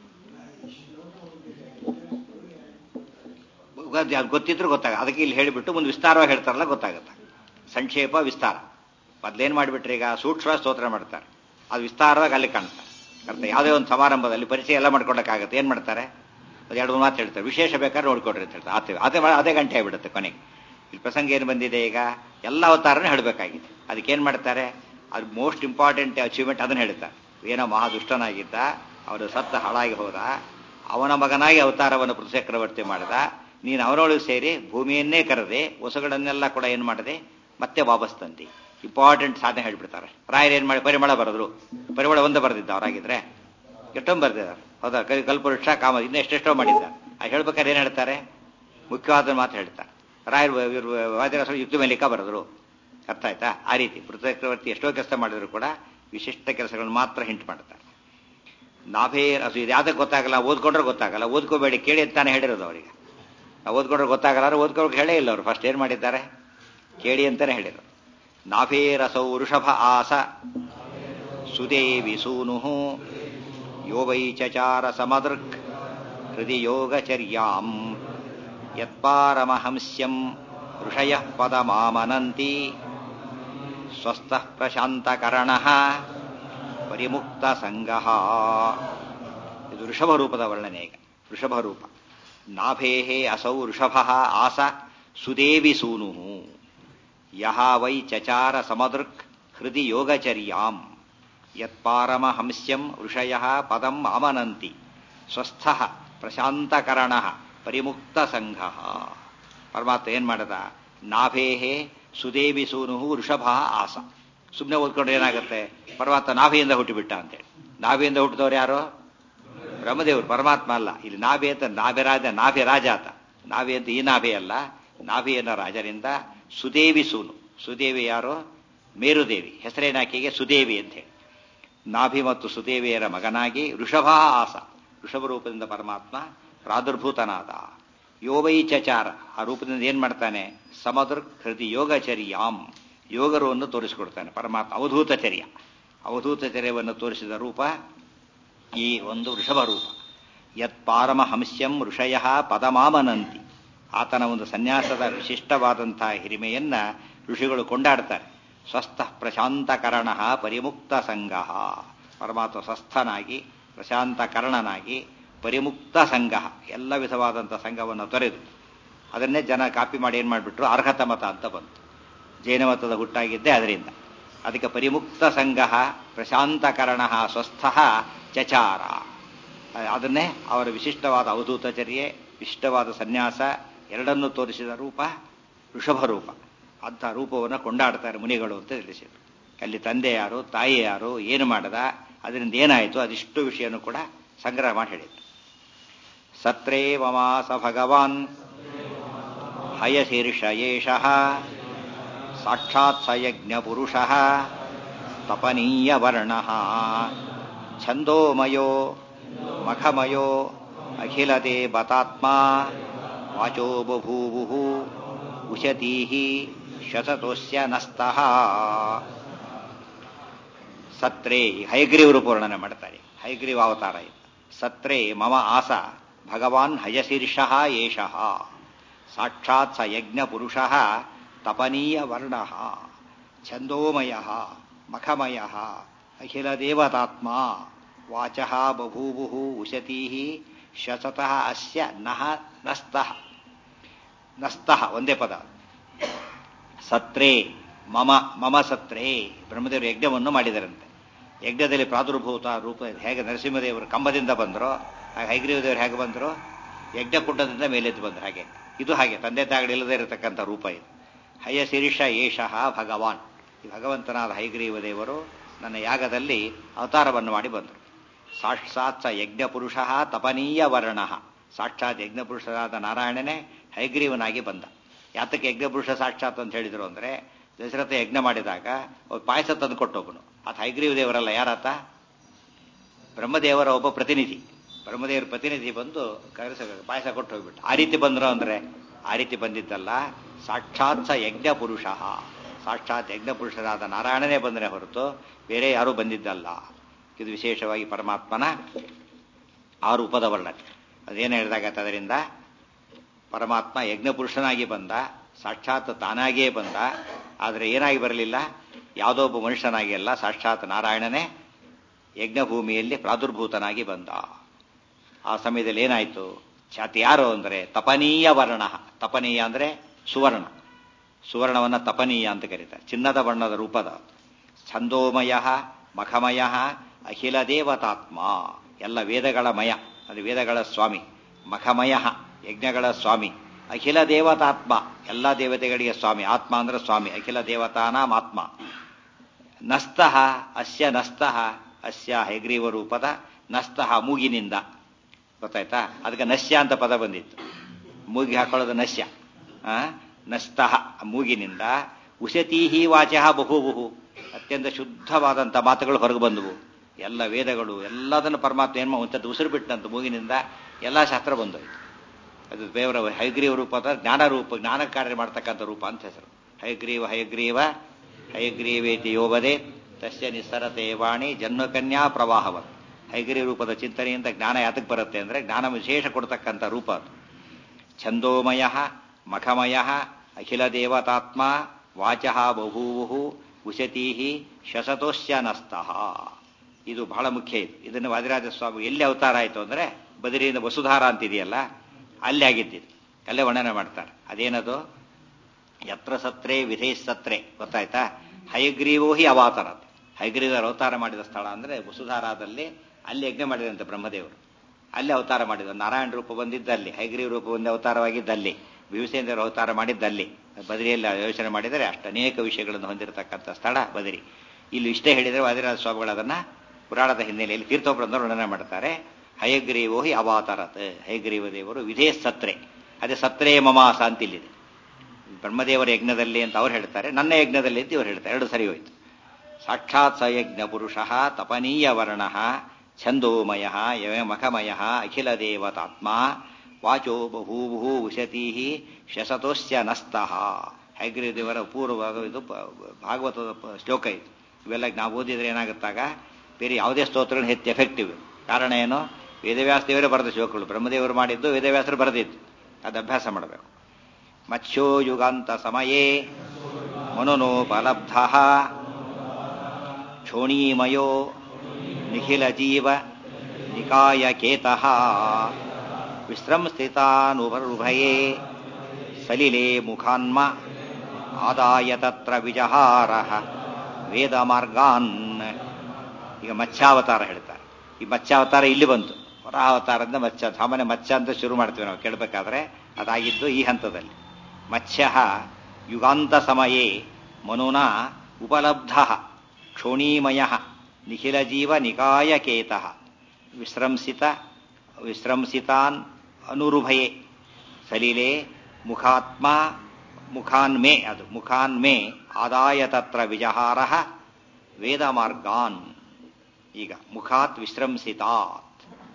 ಗೊತ್ತಿದ್ರು ಗೊತ್ತಾಗ ಅದಕ್ಕೆ ಇಲ್ಲಿ ಹೇಳಿಬಿಟ್ಟು ಮುಂದೆ ವಿಸ್ತಾರವಾಗಿ ಹೇಳ್ತಾರಲ್ಲ ಗೊತ್ತಾಗುತ್ತೆ ಸಂಕ್ಷೇಪ ವಿಸ್ತಾರ ಮೊದ್ಲೇನು ಮಾಡಿಬಿಟ್ರೆ ಈಗ ಸೂಕ್ಷ್ಮ ಸ್ತೋತ್ರ ಮಾಡ್ತಾರೆ ಅದು ವಿಸ್ತಾರವಾಗಿ ಅಲ್ಲಿ ಕಾಣ್ತಾರೆ ಅರ್ಥ ಯಾವುದೇ ಒಂದು ಸಮಾರಂಭದಲ್ಲಿ ಪರಿಚಯ ಎಲ್ಲ ಮಾಡ್ಕೊಳಕ್ಕಾಗತ್ತೆ ಏನು ಮಾಡ್ತಾರೆ ಅದು ಎರಡು ಮಾತು ಹೇಳ್ತಾರೆ ವಿಶೇಷ ಬೇಕಾದ್ರೆ ನೋಡ್ಕೊಡ್ರಿ ಅಂತ ಹೇಳ್ತಾರೆ ಆತೇವೆ ಅದೇ ಅದೇ ಗಂಟೆ ಆಗಿಬಿಡುತ್ತೆ ಕೊನೆಗೆ ಇಲ್ಲಿ ಪ್ರಸಂಗ ಏನು ಬಂದಿದೆ ಈಗ ಎಲ್ಲ ಅವತಾರನೂ ಹೇಳಬೇಕಾಗಿದೆ ಅದಕ್ಕೇನು ಮಾಡ್ತಾರೆ ಅದು ಮೋಸ್ಟ್ ಇಂಪಾರ್ಟೆಂಟ್ ಅಚೀವ್ಮೆಂಟ್ ಅದನ್ನು ಹೇಳ್ತಾರೆ ಏನೋ ಮಹಾದುಷ್ಟನಾಗಿದ್ದ ಅವನು ಸತ್ತ ಹಾಳಾಗಿ ಹೋದ ಅವನ ಮಗನಾಗಿ ಅವತಾರವನ್ನು ಪೃಥಚಕ್ರವರ್ತಿ ಮಾಡಿದ ನೀನು ಅವನೊಳಗೆ ಸೇರಿ ಭೂಮಿಯನ್ನೇ ಕರೆದೆ ಹೊಸಗಳನ್ನೆಲ್ಲ ಕೂಡ ಏನು ಮಾಡಿದೆ ಮತ್ತೆ ವಾಪಸ್ ತಂದಿ ಇಂಪಾರ್ಟೆಂಟ್ ಸಾಧನೆ ಹೇಳ್ಬಿಡ್ತಾರೆ ರಾಯರು ಏನು ಮಾಡಿ ಪರಿಮಳ ಬರೆದ್ರು ಪರಿಮಳ ಒಂದು ಬರೆದಿದ್ದ ಅವರಾಗಿದ್ರೆ ಎಷ್ಟೊಂದು ಬರೆದಿದ್ದಾರೆ ಹೌದಾ ಕೈ ಕಲ್ಪವೃಕ್ಷ ಕಾಮ ಇನ್ನೂ ಎಷ್ಟೆಷ್ಟೋ ಮಾಡಿದ್ದಾರೆ ಆ ಹೇಳ್ಬೇಕಾದ್ರೆ ಏನು ಹೇಳ್ತಾರೆ ಮುಖ್ಯವಾದ ಮಾತು ಹೇಳ್ತಾರೆ ರಾಯರು ವಾದಿರಾಸರು ಯುಕ್ತಿ ಮೇಲಿಕ ಬರೆದ್ರು ಅರ್ಥ ಆಯ್ತಾ ಆ ರೀತಿ ಪೃಥಚಕ್ರವರ್ತಿ ಎಷ್ಟೋ ಕೆಲಸ ಮಾಡಿದ್ರು ಕೂಡ ವಿಶಿಷ್ಟ ಕೆಲಸಗಳನ್ನು ಮಾತ್ರ ಹಿಂಟ್ ಮಾಡ್ತಾರೆ ನಾಭೇ ಅದು ಇದು ಯಾವುದಕ್ಕೆ ಗೊತ್ತಾಗಲ್ಲ ಓದ್ಕೊಂಡ್ರೆ ಗೊತ್ತಾಗಲ್ಲ ಓದ್ಕೋಬೇಡಿ ಕೇಳಿ ಅಂತಾನೆ ಹೇಳಿರೋದು ಅವರಿಗೆ ನಾವು ಓದ್ಕೊಂಡ್ರೆ ಗೊತ್ತಾಗಲ್ಲ ಓದ್ಕೊಳಕ್ಕೆ ಹೇಳೇ ಇಲ್ಲ ಅವರು ಫಸ್ಟ್ ಏನು ಮಾಡಿದ್ದಾರೆ ಕೇಳಿ ಅಂತಾನೆ ಹೇಳಿದ್ರು ನಾಭೇ ರಸೌ ವೃಷಭ ಆಸ ಸುದೇವಿ ಸೂನು ಯೋ ವೈ ಚಚಾರ ಸಮದೃಕ್ ಹೃದಯ ಯೋಗಚರ್ಯಾಂ ಯತ್ಪಾರಮಹಂಸ್ಯಂ ಋಷಯ ಪದಮಾಮನಂತಿ ಸ್ವಸ್ಥ ಪ್ರಶಾಂತಕರಣ ಪರಿಮುಕ್ತ ಸಂಗ ಇದು ಋಷಭ ರೂಪದ ವರ್ಣನೆ ಈಗ ಋಷಭ ರೂಪ ನಾಭೇ ಅಸೌ ಋಷಭ ಆಸ ಸುದೇವಿ ಸೂನು ಯಹ ವೈ ಚಚಾರ ಸಮದೃಕ್ ಹೃದಿ ಯೋಗಚರ್ಯಾಂ ಯತ್ಪಾರಮಹಂಸ್ಯಂ ಋಷಯ ಪದಂ ಆಮನಂತಿ ಸ್ವಸ್ಥ ಪ್ರಶಾಂತಕರಣ ಪರಿಮುಕ್ತ ಸಂಘ ಪರಮಾತ್ಮ ಏನ್ ಮಾಡದ ನಾಭೇಹೇ ಸುದೇವಿ ಸೂನು ವೃಷಭ ಆಸ ಸುಮ್ಮನೆ ಓದ್ಕೊಂಡ್ರೆ ಏನಾಗುತ್ತೆ ಪರಮಾತ್ಮ ನಾಭಿಯಿಂದ ಹುಟ್ಟಿಬಿಟ್ಟ ಅಂತೇಳಿ ನಾಭಿಯಿಂದ ಹುಟ್ಟಿದವ್ರು ಯಾರು ಬ್ರಹ್ಮದೇವರು ಪರಮಾತ್ಮ ಅಲ್ಲ ಇಲ್ಲಿ ನಾಭಿ ಅಂತ ನಾಭಿರಾಜ ನಾಭಿ ರಾಜ ಆತ ನಾಭಿ ಅಂತ ಈ ನಾಭಿ ಅಲ್ಲ ನಾಭಿ ಅನ್ನೋ ರಾಜರಿಂದ ಸುದೇವಿ ಸೂನು ಸುದೇವಿ ಯಾರು ಮೇರುದೇವಿ ಹೆಸರೇನಾಕಿಗೆ ಸುದೇವಿ ಅಂತ ಹೇಳಿ ನಾಭಿ ಮತ್ತು ಸುದೇವಿಯರ ಮಗನಾಗಿ ವೃಷಭ ಆಸ ವೃಷಭ ರೂಪದಿಂದ ಪರಮಾತ್ಮ ಪ್ರಾದುರ್ಭೂತನಾದ ಯೋವೈ ಚಚಾರ ಆ ರೂಪದಿಂದ ಏನ್ ಮಾಡ್ತಾನೆ ಸಮದೃಕ್ ಹೃದಯ ಯೋಗಚರ್ಯಾಂ ಯೋಗರವನ್ನು ತೋರಿಸಿಕೊಡ್ತಾನೆ ಪರಮಾತ್ಮ ಅವಧೂತಚರ್ಯ ಅವಧೂತಚರ್ಯವನ್ನು ತೋರಿಸಿದ ರೂಪ ಈ ಒಂದು ವೃಷಭ ರೂಪ ಯತ್ ಪಾರಮಹಂಸ್ಯಂ ಋಷಯ ಪದಮಾಮನಂತಿ ಆತನ ಒಂದು ಸನ್ಯಾಸದ ವಿಶಿಷ್ಟವಾದಂತಹ ಹಿರಿಮೆಯನ್ನ ಋಷಿಗಳು ಕೊಂಡಾಡ್ತಾರೆ ಸ್ವಸ್ಥ ಪ್ರಶಾಂತಕರಣ ಪರಿಮುಕ್ತ ಸಂಘ ಪರಮಾತ್ಮ ಸ್ವಸ್ಥನಾಗಿ ಪ್ರಶಾಂತಕರಣನಾಗಿ ಪರಿಮುಕ್ತ ಸಂಘ ಎಲ್ಲ ವಿಧವಾದಂಥ ಸಂಘವನ್ನು ತೊರೆದು ಅದನ್ನೇ ಜನ ಕಾಪಿ ಮಾಡಿ ಏನು ಮಾಡಿಬಿಟ್ರು ಅರ್ಹತ ಮತ ಅಂತ ಬಂತು ಜೈನ ಮತದ ಹುಟ್ಟಾಗಿದ್ದೇ ಅದರಿಂದ ಅದಕ್ಕೆ ಪರಿಮುಕ್ತ ಸಂಘ ಪ್ರಶಾಂತಕರಣ ಸ್ವಸ್ಥ ಚಚಾರ ಅದನ್ನೇ ಅವರ ವಿಶಿಷ್ಟವಾದ ಅವಧೂತಚರ್ಯೆ ವಿಶಿಷ್ಟವಾದ ಸನ್ಯಾಸ ಎರಡನ್ನೂ ತೋರಿಸಿದ ರೂಪ ವೃಷಭ ರೂಪ ಅಂಥ ರೂಪವನ್ನು ಕೊಂಡಾಡ್ತಾರೆ ಮುನಿಗಳು ಅಂತ ತಿಳಿಸಿದರು ಅಲ್ಲಿ ತಂದೆ ಯಾರು ತಾಯಿ ಯಾರು ಏನು ಮಾಡದ ಅದರಿಂದ ಏನಾಯಿತು ಅದಿಷ್ಟು ವಿಷಯನೂ ಕೂಡ ಸಂಗ್ರಹ ಮಾಡಿ ಹೇಳಿದ್ರು ಸತ್ರೇ ಮಮಾಸ ಭಗವಾನ್ ಹಯಶೀರ್ಷ ಏಷಃ ಸಾಕ್ಷಾತ್ ಸಯಜ್ಞ ಪುರುಷ ತಪನೀಯ ವರ್ಣ ಛಂದೋಮಯೋ ಮಖಮಯೋ ಅಖಿಲತೆ ಬತಾತ್ಮ ವಾಚೋ ಬಭೂವು ಉಶತೀ ಶತತೋಸ್ಯ ನಸ್ತಃ ಸತ್ರೇ ಹಯಗ್ರೀವರು ಪೂರ್ಣನೆ ಮಾಡ್ತಾರೆ ಹಯಗ್ರೀವ ಅವತಾರ ಇದು ಸತ್ರೇ ಮಮ ಆಸ ಭಗವಾನ್ ಹಯಶೀರ್ಷಃ ಏಷಃ ಸಾಕ್ಷಾತ್ ಸ ಯಜ್ಞ ಪುರುಷ ತಪನೀಯ ವರ್ಣ ಛಂದೋಮಯ ಮಖಮಯ ಅಖಿಲ ದೇವತಾತ್ಮ ವಾಚ ಬಭೂವು ಉಶತೀ ಶತತಃ ಅಸ್ಯ ನಹ ನಸ್ತಃ ನಸ್ತಃ ಒಂದೇ ಪದ ಸತ್ರೇ ಮಮ ಮಮ ಸತ್ರೇ ಬ್ರಹ್ಮದೇವರು ಯಜ್ಞವನ್ನು ಮಾಡಿದರಂತೆ ಯಜ್ಞದಲ್ಲಿ ಪ್ರಾದುರ್ಭೂತ ರೂಪ ಹೇಗೆ ನರಸಿಂಹದೇವರು ಕಂಬದಿಂದ ಬಂದರೋ ಹಾಗೆ ಹೈಗ್ರೀವದೇವರು ಹೇಗೆ ಬಂದರು ಯಜ್ಞಕುಂಡದಿಂದ ಮೇಲೆದ್ದು ಬಂದರು ಹಾಗೆ ಇದು ಹಾಗೆ ತಂದೆ ತಾಯಿಗಳಿಲ್ಲದೆ ಇರತಕ್ಕಂಥ ರೂಪ ಇದು ಹಯ ಶಿರೀಷ ಏಷಃ ಭಗವಾನ್ ಈ ಭಗವಂತನಾದ ಹೈಗ್ರೀವ ದೇವರು ನನ್ನ ಯಾಗದಲ್ಲಿ ಅವತಾರವನ್ನು ಮಾಡಿ ಬಂದರು ಸಾಕ್ಷಾತ್ ಸ ಯಜ್ಞ ಪುರುಷ ತಪನೀಯ ವರ್ಣ ಸಾಕ್ಷಾತ್ ಯಜ್ಞ ಪುರುಷರಾದ ನಾರಾಯಣನೇ ಹೈಗ್ರೀವನಾಗಿ ಬಂದ ಯಾತಕ್ಕೆ ಯಜ್ಞ ಪುರುಷ ಸಾಕ್ಷಾತ್ ಅಂತ ಹೇಳಿದ್ರು ಅಂದ್ರೆ ದಶರಥ ಯಜ್ಞ ಮಾಡಿದಾಗ ಅವ್ರು ಪಾಯಸ ತಂದು ಕೊಟ್ಟೊಬ್ಬನು ಆತ ಹೈಗ್ರೀವ ದೇವರಲ್ಲ ಯಾರಾತ ಬ್ರಹ್ಮದೇವರ ಒಬ್ಬ ಪ್ರತಿನಿಧಿ ಬ್ರಹ್ಮದೇವರ ಪ್ರತಿನಿಧಿ ಬಂದು ಕರೆಸ ಪಾಯಸ ಕೊಟ್ಟು ಹೋಗ್ಬಿಟ್ಟು ಆ ರೀತಿ ಬಂದ್ರು ಅಂದ್ರೆ ಆ ರೀತಿ ಬಂದಿದ್ದಲ್ಲ ಸಾಕ್ಷಾತ್ ಸ ಯಜ್ಞ ಪುರುಷ ಸಾಕ್ಷಾತ್ ಯಜ್ಞ ಪುರುಷರಾದ ನಾರಾಯಣನೇ ಬಂದರೆ ಹೊರತು ಬೇರೆ ಯಾರೂ ಬಂದಿದ್ದಲ್ಲ ಇದು ವಿಶೇಷವಾಗಿ ಪರಮಾತ್ಮನ ಆ ರೂಪದ ವರ್ಣನೆ ಅದೇನು ಹೇಳಿದಾಗತ್ತೆ ಅದರಿಂದ ಪರಮಾತ್ಮ ಯಜ್ಞ ಪುರುಷನಾಗಿ ಬಂದ ಸಾಕ್ಷಾತ್ ತಾನಾಗಿಯೇ ಬಂದ ಆದರೆ ಏನಾಗಿ ಬರಲಿಲ್ಲ ಯಾವುದೋ ಒಬ್ಬ ಮನುಷ್ಯನಾಗಿ ಅಲ್ಲ ಸಾಕ್ಷಾತ್ ನಾರಾಯಣನೇ ಯಜ್ಞಭೂಮಿಯಲ್ಲಿ ಪ್ರಾದುರ್ಭೂತನಾಗಿ ಬಂದ ಆ ಸಮಯದಲ್ಲಿ ಏನಾಯಿತು ಛಾತಿ ಯಾರು ಅಂದರೆ ತಪನೀಯ ವರ್ಣ ತಪನೀಯ ಅಂದರೆ ಸುವರ್ಣ ಸುವರ್ಣವನ್ನ ತಪನೀಯ ಅಂತ ಕರೀತಾರೆ ಚಿನ್ನದ ಬಣ್ಣದ ರೂಪದ ಛಂದೋಮಯ ಮಖಮಯ ಅಖಿಲ ದೇವತಾತ್ಮ ಎಲ್ಲ ವೇದಗಳ ಮಯ ಅದು ವೇದಗಳ ಸ್ವಾಮಿ ಮಖಮಯ ಯಜ್ಞಗಳ ಸ್ವಾಮಿ ಅಖಿಲ ದೇವತಾತ್ಮ ಎಲ್ಲ ದೇವತೆಗಳಿಗೆ ಸ್ವಾಮಿ ಆತ್ಮ ಅಂದ್ರೆ ಸ್ವಾಮಿ ಅಖಿಲ ದೇವತಾನಾಂ ಆತ್ಮ ನಸ್ತಃ ಅಸ್ಯ ನಸ್ತಃ ಅಸ್ಯ ಹೈಗ್ರೀವ ರೂಪದ ನಸ್ತಃ ಮೂಗಿನಿಂದ ಗೊತ್ತಾಯ್ತಾ ಅದಕ್ಕೆ ನಶ್ಯ ಅಂತ ಪದ ಬಂದಿತ್ತು ಮೂಗಿ ಹಾಕೊಳ್ಳೋದು ನಶ್ಯ ಆ ನಸ್ತಃ ಮೂಗಿನಿಂದ ಉಶತೀಹಿ ವಾಚಃ ಬಹುಬಹು ಅತ್ಯಂತ ಶುದ್ಧವಾದಂಥ ಮಾತುಗಳು ಹೊರಗೆ ಬಂದವು ಎಲ್ಲ ವೇದಗಳು ಎಲ್ಲದನ್ನು ಪರಮಾತ್ಮ ಏನು ಒಂಥದ್ದು ಉಸಿರು ಬಿಟ್ಟಂತ ಮೂಗಿನಿಂದ ಎಲ್ಲ ಶಾಸ್ತ್ರ ಬಂದೋಯ್ತು ಅದು ದೇವರ ಹೈಗ್ರೀವ ರೂಪದ ಜ್ಞಾನ ರೂಪ ಜ್ಞಾನ ಕಾರ್ಯ ಮಾಡ್ತಕ್ಕಂಥ ರೂಪ ಅಂತ ಹೆಸರು ಹೈಗ್ರೀವ ಹೈಗ್ರೀವ ಹೈಗ್ರೀವೇತಿ ಯೋಗದೆ ತಸ್ಯ ನಿಸ್ಸರತೆ ವಾಣಿ ಜನ್ಮಕನ್ಯಾ ಪ್ರವಾಹವತ್ ಹೈಗ್ರೀವ ರೂಪದ ಚಿಂತನೆಯಿಂದ ಜ್ಞಾನ ಯಾತಕ್ಕೆ ಬರುತ್ತೆ ಅಂದರೆ ಜ್ಞಾನ ವಿಶೇಷ ಕೊಡ್ತಕ್ಕಂಥ ರೂಪ ಅದು ಛಂದೋಮಯ ಮಖಮಯ ಅಖಿಲ ದೇವತಾತ್ಮ ವಾಚಃ ಬಭೂವು ಉಶತೀ ಶಸತೋಶ್ಯ ನಸ್ತಃ ಇದು ಬಹಳ ಮುಖ್ಯ ಇದು ಇದನ್ನು ವಾದಿರಾಜ ಸ್ವಾಮಿ ಎಲ್ಲಿ ಅವತಾರ ಆಯಿತು ಅಂದರೆ ಬದರಿಯಿಂದ ವಸುಧಾರ ಅಂತಿದೆಯಲ್ಲ ಅಲ್ಲಿ ಆಗಿದ್ದಿದ್ದು ಅಲ್ಲೇ ವರ್ಣನೆ ಮಾಡ್ತಾರೆ ಅದೇನದು ಯತ್ರ ಸತ್ರೆ ವಿಧೇಶ್ ಸತ್ರೆ ಗೊತ್ತಾಯ್ತಾ ಹಯಗ್ರೀವೋ ಹಿ ಅವಾತರತ್ ಹಯಗ್ರೀವರ ಅವತಾರ ಮಾಡಿದ ಸ್ಥಳ ಅಂದ್ರೆ ವಸುಧಾರಾದಲ್ಲಿ ಅಲ್ಲಿ ಯಜ್ಞ ಮಾಡಿದಂತೆ ಬ್ರಹ್ಮದೇವರು ಅಲ್ಲಿ ಅವತಾರ ಮಾಡಿದ್ರು ನಾರಾಯಣ ರೂಪ ಬಂದಿದ್ದಲ್ಲಿ ಹೈಗ್ರೀವ ರೂಪ ಬಂದು ಅವತಾರವಾಗಿದ್ದಲ್ಲಿ ಭೀಮಸೇಂದ್ರ ಅವತಾರ ಮಾಡಿದ್ದಲ್ಲಿ ಬದರಿಯಲ್ಲಿ ಯೋಚನೆ ಮಾಡಿದರೆ ಅಷ್ಟು ಅನೇಕ ವಿಷಯಗಳನ್ನು ಹೊಂದಿರತಕ್ಕಂಥ ಸ್ಥಳ ಬದರಿ ಇಲ್ಲಿ ಇಷ್ಟೇ ಹೇಳಿದರೆ ವಾದಿರಾಜ ಸ್ವಾಮಿಗಳು ಅದನ್ನ ಪುರಾಣದ ಹಿನ್ನೆಲೆಯಲ್ಲಿ ತೀರ್ಥೋಪುರಂದ ವರ್ಣನೆ ಮಾಡ್ತಾರೆ ಹಯಗ್ರೀವೋ ಹಿ ಅವಾತರತ್ ಹಯಗ್ರೀವ ದೇವರು ವಿಧೇ ಸತ್ರೆ ಅದೇ ಸತ್ರೇ ಮಮಾಸ ಅಂತ ಇಲ್ಲಿದೆ ಬ್ರಹ್ಮದೇವರ ಯಜ್ಞದಲ್ಲಿ ಅಂತ ಅವ್ರು ಹೇಳ್ತಾರೆ ನನ್ನ ಯಜ್ಞದಲ್ಲಿ ಅಂತ ಇವ್ರು ಹೇಳ್ತಾರೆ ಎರಡು ಸರಿ ಹೋಯ್ತು ಸಾಕ್ಷಾತ್ ಸಯಜ್ಞ ಪುರುಷ ತಪನೀಯ ವರ್ಣ ಛಂದೋಮಯ ಯಮಖಮಯ ಅಖಿಲ ದೇವತಾತ್ಮ ವಾಚೋ ಬಹೂಭೂ ಉಶತೀ ಶಸತೋಶ್ಯ ನಸ್ತಃ ಹೈಗ್ರೀವ ದೇವರ ಪೂರ್ವ ಇದು ಭಾಗವತದ ಶ್ಲೋಕ ಇದು ಇವೆಲ್ಲ ನಾವು ಓದಿದ್ರೆ ಏನಾಗುತ್ತಾಗ ಬೇರೆ ಯಾವುದೇ ಸ್ತೋತ್ರಗಳು ಹೆಚ್ಚು ಎಫೆಕ್ಟಿವ್ ಕಾರಣ ಏನು ವೇದವ್ಯಾಸ ದೇವರೇ ಬರೆದ ಶ್ಲೋಕಗಳು ಬ್ರಹ್ಮದೇವರು ಮಾಡಿದ್ದು ವೇದವ್ಯಾಸರು ಬರೆದಿದ್ದು ಅದು ಅಭ್ಯಾಸ ಮಾಡಬೇಕು ಮತ್ಸ್ಯೋ ಯುಗಾಂತ ಸಮಯೇ ಮನುನೋಪಲಬ್ಧ ಕ್ಷೋಣೀಮಯೋ ನಿಖಿಲ ಜೀವ ನಿಕಾಯ ಕೇತಃ ವಿಶ್ರಂಸ್ಥಿತಾನುಭಯೇ ಸಲಿಲೆ ಮುಖಾನ್ಮ ಆದಾಯ ತತ್ರ ವಿಜಹಾರ ವೇದ ಮಾರ್ಗಾನ್ ಈಗ ಮತ್ಸ್ಯಾವತಾರ ಹೇಳ್ತಾರೆ ಈ ಮತ್ಸ್ಯಾವತಾರ ಇಲ್ಲಿ ಬಂತು ವರಾವತಾರದಿಂದ ಮತ್ಸ್ಯ ಸಾಮಾನ್ಯ ಮತ್ಸ್ಯ ಅಂತ ಶುರು ಮಾಡ್ತೀವಿ ನಾವು ಕೇಳಬೇಕಾದ್ರೆ ಅದಾಗಿದ್ದು ಈ ಹಂತದಲ್ಲಿ ಮತ್ಸ್ಯ ಯುಗಾಂತ ಸಮಯೇ ಮನುನ ಉಪಲಬ್ಧ ಕ್ಷೋಣೀಮಯ ನಿಖಿಲ ಜೀವ ನಿಕಾಯ ಕೇತಃ ವಿಶ್ರಂಸಿತ ವಿಶ್ರಂಸಿತಾನ್ ಅನುರುಭಯೇ ಸಲಿಲೆ ಮುಖಾತ್ಮ ಮುಖಾನ್ಮೇ ಅದು ಮುಖಾನ್ಮೇ ಆದಾಯ ತತ್ರ ವಿಜಹಾರ ವೇದ ಮಾರ್ಗಾನ್ ಈಗ ಮುಖಾತ್ ವಿಶ್ರಂಸಿತಾತ್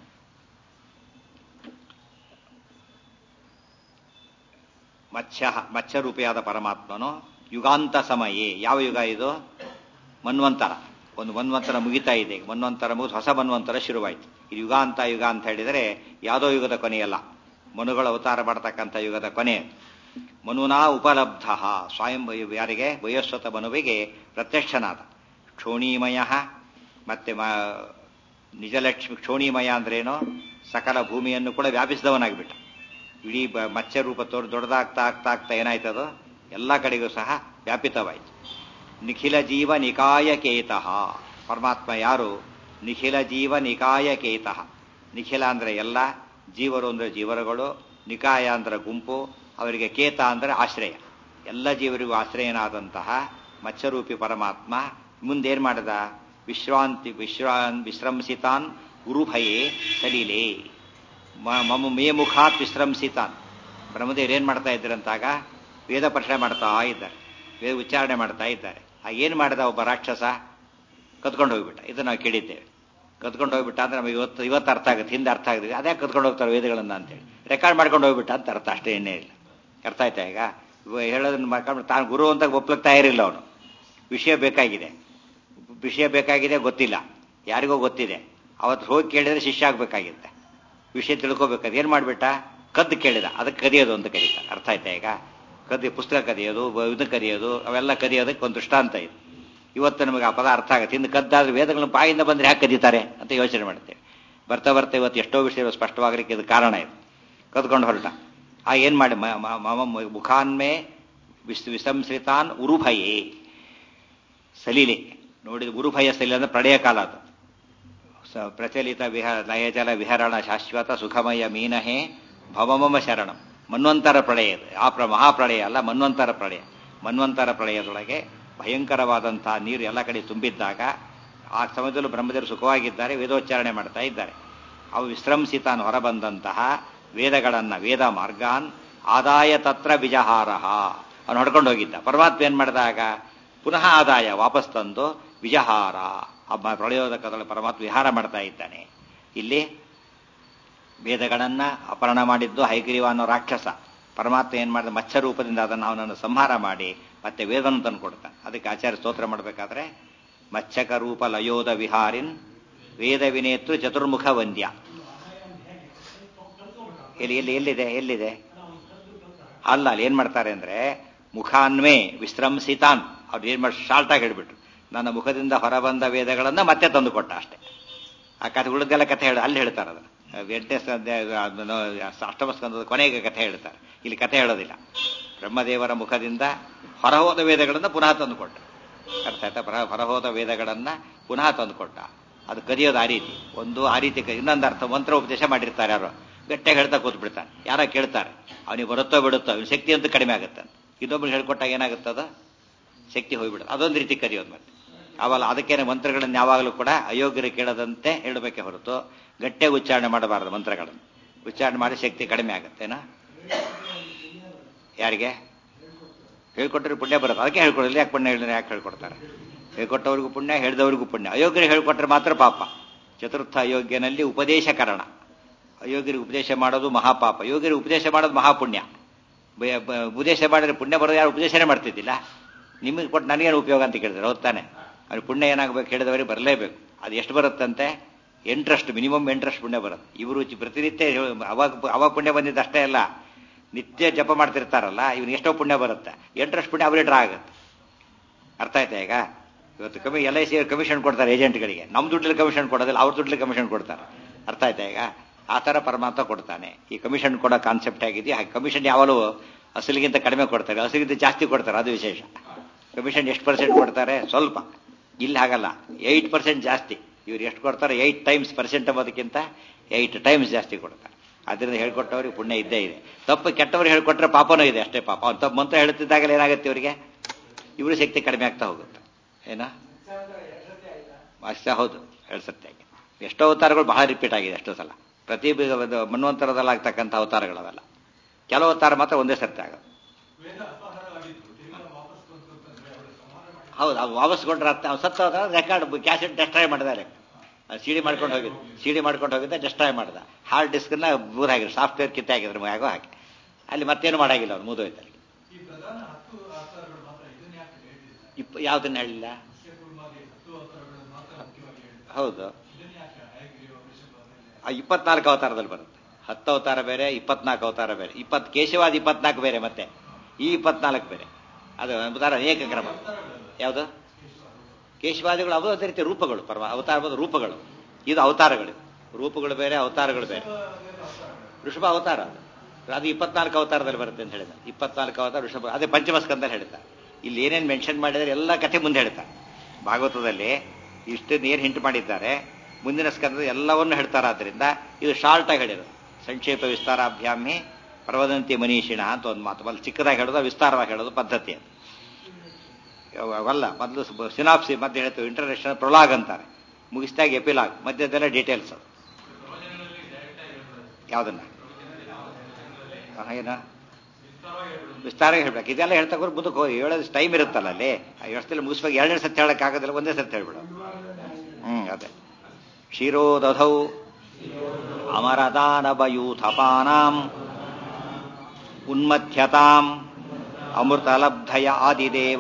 ಮತ್ಸ್ಯ ಮತ್ಸ್ಯರೂಪಿಯಾದ ಪರಮಾತ್ಮನು ಯುಗಾಂತ ಸಮಯೇ ಯಾವ ಯುಗ ಇದು ಮನ್ವಂತರ ಒಂದು ಮನ್ವಂತರ ಮುಗಿತಾ ಇದೆ ಮನ್ವಂತರ ಮುಗಿದು ಹೊಸ ಮನ್ವಂತರ ಶುರುವಾಯಿತು ಇದು ಯುಗಾಂತ ಯುಗ ಅಂತ ಹೇಳಿದರೆ ಯಾವುದೋ ಯುಗದ ಕೊನೆಯಲ್ಲ ಮನುಗಳ ಅವತಾರ ಮಾಡತಕ್ಕಂಥ ಯುಗದ ಕೊನೆ ಮನುನಾ ಉಪಲಬ್ಧ ಸ್ವಯಂ ಯಾರಿಗೆ ವಯೋಸ್ವತ ಮನುವಿಗೆ ಪ್ರತ್ಯಕ್ಷನಾದ ಕ್ಷೋಣೀಮಯ ಮತ್ತೆ ನಿಜಲಕ್ಷ್ಮಿ ಕ್ಷೋಣೀಮಯ ಅಂದ್ರೇನು ಸಕಲ ಭೂಮಿಯನ್ನು ಕೂಡ ವ್ಯಾಪಿಸಿದವನಾಗಿಬಿಟ್ಟ ಇಡೀ ಮತ್ಸ್ಯ ರೂಪ ತೋರು ದೊಡ್ಡದಾಗ್ತಾ ಆಗ್ತಾ ಆಗ್ತಾ ಏನಾಯ್ತದು ಎಲ್ಲ ಕಡೆಗೂ ಸಹ ವ್ಯಾಪಿತವಾಯಿತು ನಿಖಿಲ ಜೀವ ನಿಕಾಯ ಕೇತಃ ಪರಮಾತ್ಮ ಯಾರು ನಿಖಿಲ ಜೀವ ನಿಕಾಯ ಕೇತಃ ನಿಖಿಲ ಅಂದ್ರೆ ಎಲ್ಲ ಜೀವರು ಅಂದ್ರೆ ಜೀವರುಗಳು ನಿಕಾಯ ಅಂದ್ರೆ ಗುಂಪು ಅವರಿಗೆ ಕೇತ ಅಂದ್ರೆ ಆಶ್ರಯ ಎಲ್ಲ ಜೀವರಿಗೂ ಆಶ್ರಯನಾದಂತಹ ಮತ್ಸ್ಯರೂಪಿ ಪರಮಾತ್ಮ ಮುಂದೇನ್ ಮಾಡಿದ ವಿಶ್ರಾಂತಿ ವಿಶ್ರಾನ್ ವಿಶ್ರಂಸಿತಾನ್ ಗುರುಭಯೇ ಸಲೀಲೆ ಮಮ ಮೇ ಮುಖಾತ್ ವಿಶ್ರಂಸಿತಾನ್ ಬ್ರಹ್ಮದೇವ್ರು ಏನ್ ಮಾಡ್ತಾ ಇದ್ದಾರಂತಾಗ ವೇದ ಪಠನೆ ಮಾಡ್ತಾ ಇದ್ದಾರೆ ವೇದ ಉಚ್ಚಾರಣೆ ಮಾಡ್ತಾ ಇದ್ದಾರೆ ಆ ಏನ್ ಮಾಡಿದ ಒಬ್ಬ ರಾಕ್ಷಸ ಕತ್ಕೊಂಡು ಹೋಗ್ಬಿಟ್ಟ ಇದು ನಾವು ಕೇಳಿದ್ದೇವೆ ಕತ್ಕೊಂಡು ಹೋಗ್ಬಿಟ್ಟ ಅಂದ್ರೆ ನಮಗೆ ಇವತ್ತು ಇವತ್ತು ಅರ್ಥ ಆಗುತ್ತೆ ಹಿಂದೆ ಅರ್ಥ ಆಗಿದೆ ಅದೇ ಕತ್ಕೊಂಡು ಹೋಗ್ತಾರೆ ವೇದಗಳನ್ನ ಅಂತೇಳಿ ರೆಕಾರ್ಡ್ ಮಾಡ್ಕೊಂಡು ಹೋಗ್ಬಿಟ್ಟ ಅಂತ ಅರ್ಥ ಅಷ್ಟೇ ಏನೇ ಇಲ್ಲ ಅರ್ಥ ಆಯ್ತಾ ಈಗ ಹೇಳೋದನ್ನ ಮಾಡ್ಕೊಂಡು ತಾನು ಗುರು ಅಂತ ಒಪ್ಲಕ್ತಾ ಇರಲಿಲ್ಲ ಅವನು ವಿಷಯ ಬೇಕಾಗಿದೆ ವಿಷಯ ಬೇಕಾಗಿದೆ ಗೊತ್ತಿಲ್ಲ ಯಾರಿಗೋ ಗೊತ್ತಿದೆ ಅವತ್ತು ಹೋಗಿ ಕೇಳಿದ್ರೆ ಶಿಷ್ಯ ಆಗ್ಬೇಕಾಗಿತ್ತೆ ವಿಷಯ ತಿಳ್ಕೊಬೇಕಾದ ಏನ್ ಮಾಡ್ಬಿಟ್ಟ ಕದ್ದು ಕೇಳಿದ ಅದಕ್ಕೆ ಕದಿಯೋದು ಅಂತ ಕರೀತಾರೆ ಅರ್ಥ ಆಯ್ತಾ ಈಗ ಕದಿ ಪುಸ್ತಕ ಕದಿಯೋದು ಇದು ಕದಿಯೋದು ಅವೆಲ್ಲ ಕದಿಯೋದಕ್ಕೆ ಒಂದು ದೃಷ್ಟಾಂತ ಇದೆ ಇವತ್ತು ನಮಗೆ ಆ ಪದ ಅರ್ಥ ಆಗುತ್ತೆ ಇನ್ನು ಕದ್ದಾದ್ರೆ ವೇದಗಳನ್ನು ಬಾಯಿಂದ ಬಂದ್ರೆ ಯಾಕೆ ಕದೀತಾರೆ ಅಂತ ಯೋಚನೆ ಮಾಡ್ತೇವೆ ಬರ್ತಾ ಬರ್ತಾ ಇವತ್ತು ಎಷ್ಟೋ ವಿಷಯ ಸ್ಪಷ್ಟವಾಗಲಿಕ್ಕೆ ಇದು ಕಾರಣ ಇದೆ ಕದ್ಕೊಂಡು ಹೊರಟ ಆ ಏನ್ ಮಾಡಿ ಮಮ ಮುಖಾನ್ಮೇ ವಿಸ್ ವಿಸಂಶ್ರಿತಾನ್ ಉರುಭಯೇ ಸಲೀಲೆ ನೋಡಿದ ಉರುಭಯ ಸಲೀಲೆ ಅಂದ್ರೆ ಪ್ರಳಯ ಕಾಲ ಅದು ಪ್ರಚಲಿತ ವಿಹ ಲಯಜಲ ವಿಹರಣ ಶಾಶ್ವತ ಸುಖಮಯ ಮೀನಹೇ ಭವಮಮ ಶರಣಂ ಮನ್ವಂತರ ಪ್ರಳಯ ಇದು ಆ ಪ್ರ ಮಹಾಪ್ರಳಯ ಅಲ್ಲ ಮನ್ವಂತರ ಪ್ರಳಯ ಮನ್ವಂತರ ಪ್ರಳಯದೊಳಗೆ ಭಯಂಕರವಾದಂತಹ ನೀರು ಎಲ್ಲ ಕಡೆ ತುಂಬಿದ್ದಾಗ ಆ ಸಮಯದಲ್ಲೂ ಬ್ರಹ್ಮದೇವರು ಸುಖವಾಗಿದ್ದಾರೆ ವೇದೋಚ್ಚಾರಣೆ ಮಾಡ್ತಾ ಇದ್ದಾರೆ ಅವು ವಿಶ್ರಂಸಿತಾನ್ ಹೊರಬಂದಂತಹ ವೇದಗಳನ್ನ ವೇದ ಮಾರ್ಗಾನ್ ಆದಾಯ ತತ್ರ ವಿಜಹಾರ ಅವನು ಹೊಡ್ಕೊಂಡು ಹೋಗಿದ್ದ ಪರಮಾತ್ಮ ಏನ್ ಮಾಡಿದಾಗ ಪುನಃ ಆದಾಯ ವಾಪಸ್ ತಂದು ವಿಜಹಾರ ಹಬ್ಬ ಪ್ರಳಯೋದಕದಲ್ಲಿ ಪರಮಾತ್ಮ ವಿಹಾರ ಮಾಡ್ತಾ ಇದ್ದಾನೆ ಇಲ್ಲಿ ವೇದಗಳನ್ನ ಅಪಹರಣ ಮಾಡಿದ್ದು ಹೈಗ್ರೀವ ಅನ್ನೋ ರಾಕ್ಷಸ ಪರಮಾತ್ಮ ಏನ್ ಮಾಡಿದ ಮತ್ಸ್ಯ ರೂಪದಿಂದ ಅದನ್ನು ಅವನನ್ನು ಸಂಹಾರ ಮಾಡಿ ಮತ್ತೆ ವೇದನ ತಂದು ಕೊಡ್ತಾನೆ ಅದಕ್ಕೆ ಆಚಾರ್ಯ ಸ್ತೋತ್ರ ಮಾಡಬೇಕಾದ್ರೆ ಮತ್ಸ್ಯಕ ರೂಪ ಲಯೋದ ವಿಹಾರಿನ್ ವೇದ ವಿನೇತೃ ಚತುರ್ಮುಖ ವಂದ್ಯ ಎಲ್ಲಿ ಎಲ್ಲಿ ಎಲ್ಲಿದೆ ಎಲ್ಲಿದೆ ಅಲ್ಲ ಅಲ್ಲಿ ಏನ್ ಮಾಡ್ತಾರೆ ಅಂದ್ರೆ ಮುಖಾನ್ವೇ ವಿಶ್ರಂಸಿತಾನ್ ಅವ್ರು ಏನ್ ಮಾಡಿ ಶಾರ್ಟ್ ಆಗಿ ಹೇಳ್ಬಿಟ್ರು ನನ್ನ ಮುಖದಿಂದ ಹೊರಬಂದ ವೇದಗಳನ್ನ ಮತ್ತೆ ತಂದು ಕೊಟ್ಟ ಅಷ್ಟೇ ಆ ಕಥೆ ಉಳಿದೆಲ್ಲ ಕಥೆ ಹೇಳ ಅಲ್ಲಿ ಹೇಳ್ತಾರೆ ಅದನ್ನ ಎಂಟನೇ ಅಷ್ಟಮ ಸ್ಕಂದದ ಕೊನೆಗೆ ಕಥೆ ಹೇಳ್ತಾರೆ ಇಲ್ಲಿ ಕಥೆ ಹೇಳೋದಿಲ್ಲ ಬ್ರಹ್ಮದೇವರ ಮುಖದಿಂದ ಹೊರಹೋದ ವೇದಗಳನ್ನು ಪುನಃ ತಂದು ಕೊಟ್ಟರು ಅರ್ಥ ಆಯ್ತಾ ಹೊರ ಹೊರಹೋದ ವೇದಗಳನ್ನ ಪುನಃ ತಂದುಕೊಟ್ಟ ಅದು ಕದಿಯೋದು ಆ ರೀತಿ ಒಂದು ಆ ರೀತಿ ಕ- ಇನ್ನೊಂದು ಅರ್ಥ ಮಂತ್ರ ಉಪದೇಶ ಮಾಡಿರ್ತಾರೆ ಯಾರು ಗಟ್ಟಿಯಾಗಿ ಹೇಳ್ತಾ ಕೂತ್ ಬಿಡ್ತಾನೆ ಯಾರೋ ಕೇಳ್ತಾರೆ ಅವನಿಗೆ ಬರುತ್ತೋ ಬಿಡುತ್ತೋ ಅವನ ಶಕ್ತಿ ಅಂತೂ ಕಡಿಮೆ ಆಗುತ್ತೆ ಇನ್ನೊಬ್ರು ಹೇಳ್ಕೊಟ್ಟಾಗ ಏನಾಗುತ್ತದ ಶಕ್ತಿ ಹೋಗ್ಬಿಡುತ್ತೆ ಅದೊಂದು ರೀತಿ ಕರೆಯೋದು ಮತ್ತೆ ಅವಲ್ಲ ಅದಕ್ಕೇನೆ ಮಂತ್ರಗಳನ್ನು ಯಾವಾಗಲೂ ಕೂಡ ಅಯೋಗ್ಯರು ಕೇಳದಂತೆ ಹೇಳಬೇಕೆ ಹೊರತು ಗಟ್ಟಿಯಾಗಿ ಉಚ್ಚಾರಣೆ ಮಾಡಬಾರದು ಮಂತ್ರಗಳನ್ನು ಉಚ್ಚಾರಣೆ ಮಾಡಿ ಶಕ್ತಿ ಕಡಿಮೆ ಆಗುತ್ತೇನಾ ಯಾರಿಗೆ ಹೇಳ್ಕೊಟ್ರೆ ಪುಣ್ಯ ಬರುತ್ತೆ ಅದಕ್ಕೆ ಹೇಳ್ಕೊಡಲ್ಲ ಯಾಕೆ ಪುಣ್ಯ ಹೇಳಿದ್ರೆ ಯಾಕೆ ಹೇಳ್ಕೊಡ್ತಾರೆ ಹೇಳ್ಕೊಟ್ಟವ್ರಿಗೂ ಪುಣ್ಯ ಹೇಳಿದವ್ರಿಗೂ ಪುಣ್ಯ ಅಯೋಗ್ಯರಿಗೆ ಹೇಳ್ಕೊಟ್ರೆ ಮಾತ್ರ ಪಾಪ ಚತುರ್ಥ ಅಯೋಗ್ಯನಲ್ಲಿ ಉಪದೇಶಕರಣ ಅಯೋಗ್ಯರಿಗೆ ಉಪದೇಶ ಮಾಡೋದು ಮಹಾಪಾಪ ಯೋಗ್ಯರಿಗೆ ಉಪದೇಶ ಮಾಡೋದು ಮಹಾಪುಣ್ಯ ಬ- ಬ- ಉಪದೇಶ ಮಾಡಿದ್ರೆ ಪುಣ್ಯ ಬರೋದು ಯಾರು ಉಪದೇಶನೇ ಮಾಡ್ತಿದ್ದಿಲ್ಲ ನಿಮಗೆ ಕೊಟ್ಟು ನನಗೇನು ಉಪಯೋಗ ಅಂತ ಕೇಳಿದ್ರೆ ಹೋಗ್ತಾನೆ ಅವ್ರಿಗೆ ಪುಣ್ಯ ಏನಾಗಬೇಕು ಹೇಳಿದವರಿಗೆ ಬರಲೇಬೇಕು ಅದು ಎಷ್ಟು ಬರುತ್ತಂತೆ ಎಂಟ್ರಷ್ಟು ಮಿನಿಮಮ್ ಎಂಟ್ರಷ್ಟು ಪುಣ್ಯ ಬರುತ್ತೆ ಇವರು ಚಿ- ಪ್ರತಿನಿತ್ಯ ಹೇಳು- ಅವಾಗ ಅವಾಗ ಪುಣ್ಯ ಬಂದಿದ್ದು ಅಷ್ಟೇ ಅಲ್ಲ ನಿತ್ಯ ಜಪ ಮಾಡ್ತಿರ್ತಾರಲ್ಲ ಇವ್ನು ಎಷ್ಟೋ ಪುಣ್ಯ ಬರುತ್ತೆ ಎಂಟ್ರಷ್ಟು ಪುಣ್ಯ ಅವರೇ ಡ್ರಾ ಆಗುತ್ತೆ ಅರ್ಥ ಆಯ್ತಾ ಈಗ ಇವತ್ತು ಕಮಿ ಎಲ್ ಐ ಸಿ ಕಮಿಷನ್ ಕೊಡ್ತಾರೆ ಏಜೆಂಟ್ಗಳಿಗೆ ನಮ್ಮ ದುಡ್ಡಲ್ಲಿ ಕಮಿಷನ್ ಕೊಡೋದಿಲ್ಲ ಅವ್ರ ದುಡ್ಡಲ್ಲಿ ಕಮಿಷನ್ ಕೊಡ್ತಾರೆ ಅರ್ಥ ಆಯ್ತಾ ಈಗ ಆ ಥರ ಪರಮಾತ್ಮ ಕೊಡ್ತಾನೆ ಈ ಕಮಿಷನ್ ಕೊಡೋ ಕಾನ್ಸೆಪ್ಟ್ ಆಗಿದೆ ಆ ಕಮಿಷನ್ ಯಾವಾಗಲೂ ಅಸಲಿಗಿಂತ ಕಡಿಮೆ ಕೊಡ್ತಾರೆ ಅಸಲಿಗಿಂತ ಜಾಸ್ತಿ ಕೊಡ್ತಾರೆ ಅದು ವಿಶೇಷ ಕಮಿಷನ್ ಎಷ್ಟು ಪರ್ಸೆಂಟ್ ಕೊಡ್ತಾರೆ ಸ್ವಲ್ಪ ಇಲ್ಲಿ ಹಾಗಲ್ಲ ಏಯ್ಟ್ ಪರ್ಸೆಂಟ್ ಜಾಸ್ತಿ ಇವ್ರು ಎಷ್ಟು ಕೊಡ್ತಾರೆ ಏಯ್ಟ್ ಟೈಮ್ಸ್ ಪರ್ಸೆಂಟ್ ಅನ್ನೋದಕ್ಕಿಂತ ಏಯ್ಟ್ ಟೈಮ್ಸ್ ಜಾಸ್ತಿ ಕೊಡ್ತಾರೆ ಅದರಿಂದ ಹೇಳ್ಕೊಟ್ಟವ್ರಿಗೆ ಪುಣ್ಯ ಇದ್ದೇ ಇದೆ ತಪ್ಪು ಕೆಟ್ಟವ್ರು ಹೇಳ್ಕೊಟ್ರೆ ಪಾಪನೂ ಇದೆ ಅಷ್ಟೇ ಪಾಪ ಅವ್ನು ತಪ್ಪು ಮಂತ್ರ ಹೇಳ್ತಿದ್ದಾಗಲೇ ಏನಾಗುತ್ತೆ ಇವರಿಗೆ ಇವರು ಶಕ್ತಿ ಕಡಿಮೆ ಆಗ್ತಾ ಹೋಗುತ್ತೆ ಏನಾ ಅಷ್ಟೇ ಹೌದು ಎರಡು ಸತ್ಯ ಆಗಿದೆ ಎಷ್ಟೋ ಅವತಾರಗಳು ಬಹಳ ರಿಪೀಟ್ ಆಗಿದೆ ಎಷ್ಟೋ ಸಲ ಪ್ರತಿ ಬಿ- ಒಂದು ಮನ್ವಂತರದಲ್ಲಿ ಆಗ್ತಕ್ಕಂಥ ಅವತಾರಗಳವೆಲ್ಲ ಕೆಲವು ಅವತಾರ ಮಾತ್ರ ಒಂದೇ ಸತ್ಯ ಆಗೋದು ಹೌದು ಅವು ವಾಪಸ್ ಕೊಟ್ರೆ ಅರ್ಥ ಅವ್ನು ಸತ್ತ ಹೋದ ರೆಕಾರ್ಡ್ ಕ್ಯಾಸೆಟ್ ಡೆಸ್ಟ್ರಾಯ್ ಮಾಡಿದ್ದಾರೆ ಸಿಡಿ ಮಾಡ್ಕೊಂಡು ಹೋಗಿದ್ದು ಸಿಡಿ ಮಾಡ್ಕೊಂಡು ಹೋಗಿದ್ದ ಡೆಸ್ಟ್ರಾಯ್ ಮಾಡ್ದ ಹಾರ್ಡ್ ಡಿಸ್ಕ್ನ ದೂರ ಆಗಿದ್ರು ಸಾಫ್ಟ್ವೇರ್ ಕಿತ್ತೆ ಆಗಿದ್ರು ಆಗೋ ಹಾಗೆ ಅಲ್ಲಿ ಮತ್ತೇನು ಮಾಡಾಗಿಲ್ಲ ಅವ್ನು ಮುಗಿದೋಯ್ತಲ್ಲಿ ಈ ಪ್ರಧಾನ ಹತ್ತು ಆಚಾರಗಳು ಮಾತ್ರ ಇದನ್ನ ಯಾಕೆ ಹೇಳಿಲ್ಲ ಇಪ್ಪ ಯಾವುದನ್ನ ಹೇಳಿಲ್ಲ ಕುರ್ಮಾದಿ ಹತ್ತು ಅವತಾರಗಳು ಮಾತ್ರ ಮುಖ್ಯವಾಗಿ ಹೇಳಿಲ್ಲ ಹೌದು ಇದನ್ನ ಯಾಕೆ ಹೇಗೆ ವೃಷಭ ಆ ಇಪ್ಪತ್ನಾಲ್ಕು ಅವತಾರದಲ್ಲಿ ಬರುತ್ತೆ ಹತ್ತು ಅವತಾರ ಬೇರೆ ಇಪ್ಪತ್ನಾಲ್ಕು ಅವತಾರ ಬೇರೆ ಇಪ್ಪತ್ತು ಕೇಶವಾದ ಇಪ್ಪತ್ನಾಲ್ಕು ಬೇರೆ ಮತ್ತೆ ಈ ಇಪ್ಪತ್ನಾಲ್ಕು ಬೇರೆ ಅದು ಉದಾರ ಅನೇಕ ಕ್ರಮ ಯಾವುದು ಕೇಶವಾದಿಗಳು ಅವು ಅದೇ ರೀತಿ ರೂಪಗಳು ಪರಮ ಅವತಾರ ಬಂದು ರೂಪಗಳು ಇದು ಅವತಾರಗಳು ರೂಪಗಳು ಬೇರೆ ಅವತಾರಗಳು ಬೇರೆ ಋಷಭ ಅವತಾರ ಅದು ಅದು ಇಪ್ಪತ್ನಾಲ್ಕು ಅವತಾರದಲ್ಲಿ ಬರುತ್ತೆ ಅಂತ ಹೇಳಿದ ಇಪ್ಪತ್ನಾಲ್ಕು ಅವತಾರ ಋಷಭ ಅದೇ ಪಂಚಮಸ್ಕಂದಲ್ಲಿ ಹೇಳ್ತಾರೆ ಇಲ್ಲಿ ಏನೇನು ಮೆನ್ಷನ್ ಮಾಡಿದರೆ ಎಲ್ಲ ಕಥೆ ಮುಂದೆ ಹೇಳ್ತಾರೆ ಭಾಗವತದಲ್ಲಿ ಇಷ್ಟನ್ನು ಏನು ಹಿಂಟ್ ಮಾಡಿದ್ದಾರೆ ಮುಂದಿನ ಸ್ಕಂದದ ಎಲ್ಲವನ್ನು ಹೇಳ್ತಾರೆ ಆದ್ದರಿಂದ ಇದು ಶಾರ್ಟ್ ಆಗಿ ಹೇಳಿರೋದು ಸಂಕ್ಷೇಪ ವಿಸ್ತಾರಾಭ್ಯಾಮಿ ಪ್ರವದಂತಿ ಮನೀಷಿಣ ಅಂತ ಒಂದು ಮಾತು ಮೊದಲು ಚಿಕ್ಕದಾಗಿ ಹೇಳೋದು ವಿಸ್ತಾರವಾಗಿ ಹೇಳೋದು ಪದ್ಧತಿ ಅದು ಅವಲ್ಲ ಮೊದಲು ಸಿನಾಪ್ಸಿ ಮಧ್ಯೆ ಹೇಳ್ತೀವಿ ಇಂಟರ್ನ್ಯಾಷನಲ್ ಪ್ರೊಲಾಗ್ ಅಂತಾರೆ ಮುಗಿಸಿದಾಗ ಎಪಿಲಾಗ್ ಮಧ್ಯದಲ್ಲೇ ಡೀಟೇಲ್ಸ್ ಅದು ಯಾವುದನ್ನ ಆ, ಏನ ವಿಸ್ತಾರ ಹೇಳ್ಬೇಕು ಇದೆಲ್ಲ ಹೇಳ್ತಾ ಹೋದ್ರೆ ಮುಂದಕ್ಕೆ ಹೋಗಿ ಹೇಳೋದು ಟೈಮ್ ಇರುತ್ತಲ್ಲ ಅಲ್ಲಿ ಎಷ್ಟೆಲ್ಲ ಮುಗಿಸ್ಬೇಕು ಎರಡನೇ ಸತಿ ಹೇಳಕ್ ಆಗೋದಿಲ್ಲ ಒಂದೇ ಸತಿ ಹೇಳ್ಬಿಡು ಹ್ಮ್ ಅದೇ ಕ್ಷೀರೋದಧೌ ಅಮರದಾನವಯೂಥಪಾನಾಂ ಉನ್ಮಥ್ಯತಾಂ ಅಮೃತಲಬ್ಧಯ ಆದಿದೇವ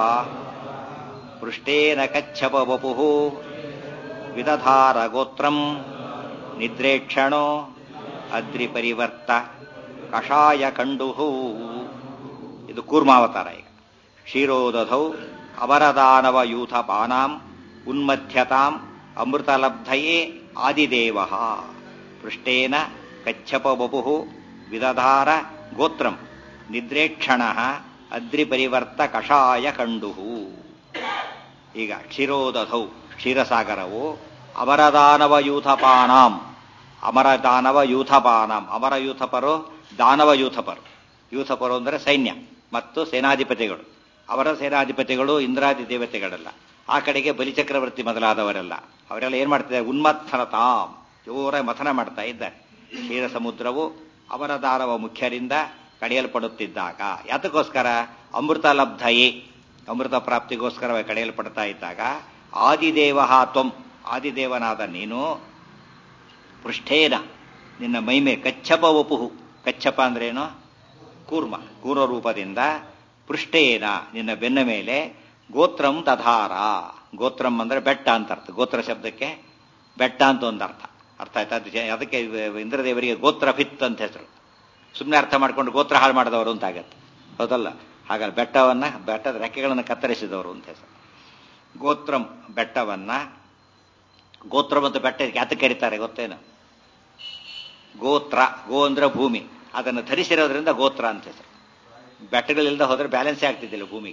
ಪೃಷ್ಟೇನ ಕಚ್ಚಪ ವಪುಃ ವಿದಧಾರ ಗೋತ್ರಂ ನಿದ್ರೇಕ್ಷಣೋ ಅದ್ರಿ ಪರಿವರ್ತ ಕಷಾಯ ಕಂಡುಹು ಇದು ಕೂರ್ಮಾವತಾರ ಈಗ ಕ್ಷೀರೋದಧೌ ಅವರದಾನವ ಯೂಥ ಪಾನಾಂ ಉನ್ಮಥ್ಯತಾಂ ಅಮೃತಲಬ್ಧಯೇ ಆದಿದೇವ ಪೃಷ್ಟೇನ ಕಚ್ಚಪ ವಪು ವಿದಧಾರ ಗೋತ್ರಂ ನಿದ್ರೇಕ್ಷಣ ಅದ್ರಿ ಪರಿವರ್ತ ಕಷಾಯ ಕಂಡುಹು ಈಗ ಕ್ಷೀರೋದಧೌ ಕ್ಷೀರಸಾಗರವು ಅಮರದಾನವ ಯೂಥಪಾನಾಂ ಅಮರದಾನವ ಯೂಥಪಾನಾಂ ಅಮರ ಯೂಥಪರು ದಾನವ ಯೂಥಪರು ಯೂಥಪರು ಅಂದರೆ ಸೈನ್ಯ ಮತ್ತು ಸೇನಾಧಿಪತಿಗಳು ಅವರ ಸೇನಾಧಿಪತಿಗಳು ಇಂದ್ರಾದಿ ದೇವತೆಗಳಲ್ಲ ಆ ಕಡೆಗೆ ಬಲಿಚಕ್ರವರ್ತಿ ಮೊದಲಾದವರೆಲ್ಲ ಅವರೆಲ್ಲ ಏನ್ ಮಾಡ್ತಿದ್ದಾರೆ ಉನ್ಮಥನತಾಂ ಜೋರಾಗಿ ಮಥನ ಮಾಡ್ತಾ ಇದ್ದಾರೆ ಕ್ಷೀರ ಸಮುದ್ರವು ಅವರ ದಾನವ ಮುಖ್ಯರಿಂದ ಕಡೆಯಲ್ಪಡುತ್ತಿದ್ದಾಗ ಯಾತಕ್ಕೋಸ್ಕರ ಅಮೃತ ಲಬ್ಧಯೇ ಅಮೃತ ಪ್ರಾಪ್ತಿಗೋಸ್ಕರ ಕಡೆಯಲ್ಪಡ್ತಾ ಇದ್ದಾಗ ಆದಿದೇವ ತ್ವಂ ಆದಿದೇವನಾದ ನೀನು ಪೃಷ್ಠೇನ ನಿನ್ನ ಮೈಮೆ ಕಚ್ಚಪ ವಪುಹು ಕಚ್ಚಪ ಅಂದ್ರೇನು ಕೂರ್ಮ ಕೂರ್ಮ ರೂಪದಿಂದ ಪೃಷ್ಠೇನ ನಿನ್ನ ಬೆನ್ನ ಮೇಲೆ ಗೋತ್ರಂ ತಧಾರ ಗೋತ್ರಂ ಅಂದ್ರೆ ಬೆಟ್ಟ ಅಂತ ಅರ್ಥ ಗೋತ್ರ ಶಬ್ದಕ್ಕೆ ಬೆಟ್ಟ ಅಂತ ಒಂದು ಅರ್ಥ ಅರ್ಥ ಆಯ್ತಾ ಅದು ಜ- ಅದಕ್ಕೆ ಇಂದ್ರದೇವರಿಗೆ ಗೋತ್ರ ಭಿತ್ ಅಂತ ಹೆಸರು ಸುಮ್ಮನೆ ಅರ್ಥ ಮಾಡ್ಕೊಂಡು ಗೋತ್ರ ಹಾಳು ಮಾಡಿದವರು ಅಂತ ಆಗತ್ತೆ ಹೌದಲ್ಲ ಹಾಗಲ್ಲ ಬೆಟ್ಟವನ್ನ ಬೆಟ್ಟದ ರೆಕ್ಕೆಗಳನ್ನು ಕತ್ತರಿಸಿದವರು ಅಂತ ಹೆಸರು ಗೋತ್ರಂ ಬೆಟ್ಟವನ್ನ ಗೋತ್ರ ಮತ್ತು ಬೆಟ್ಟ ಯಾತಕ್ಕೆ ಕರೀತಾರೆ ಗೊತ್ತೇನು ಗೋತ್ರ ಗೋ ಅಂದ್ರೆ ಭೂಮಿ ಅದನ್ನು ಧರಿಸಿರೋದ್ರಿಂದ ಗೋತ್ರ ಅಂತ ಹೆಸರು ಬೆಟ್ಟಗಳಿಲ್ಲದೆ ಹೋದ್ರೆ ಬ್ಯಾಲೆನ್ಸೇ ಆಗ್ತಿದ್ದಿಲ್ಲ ಭೂಮಿಗೆ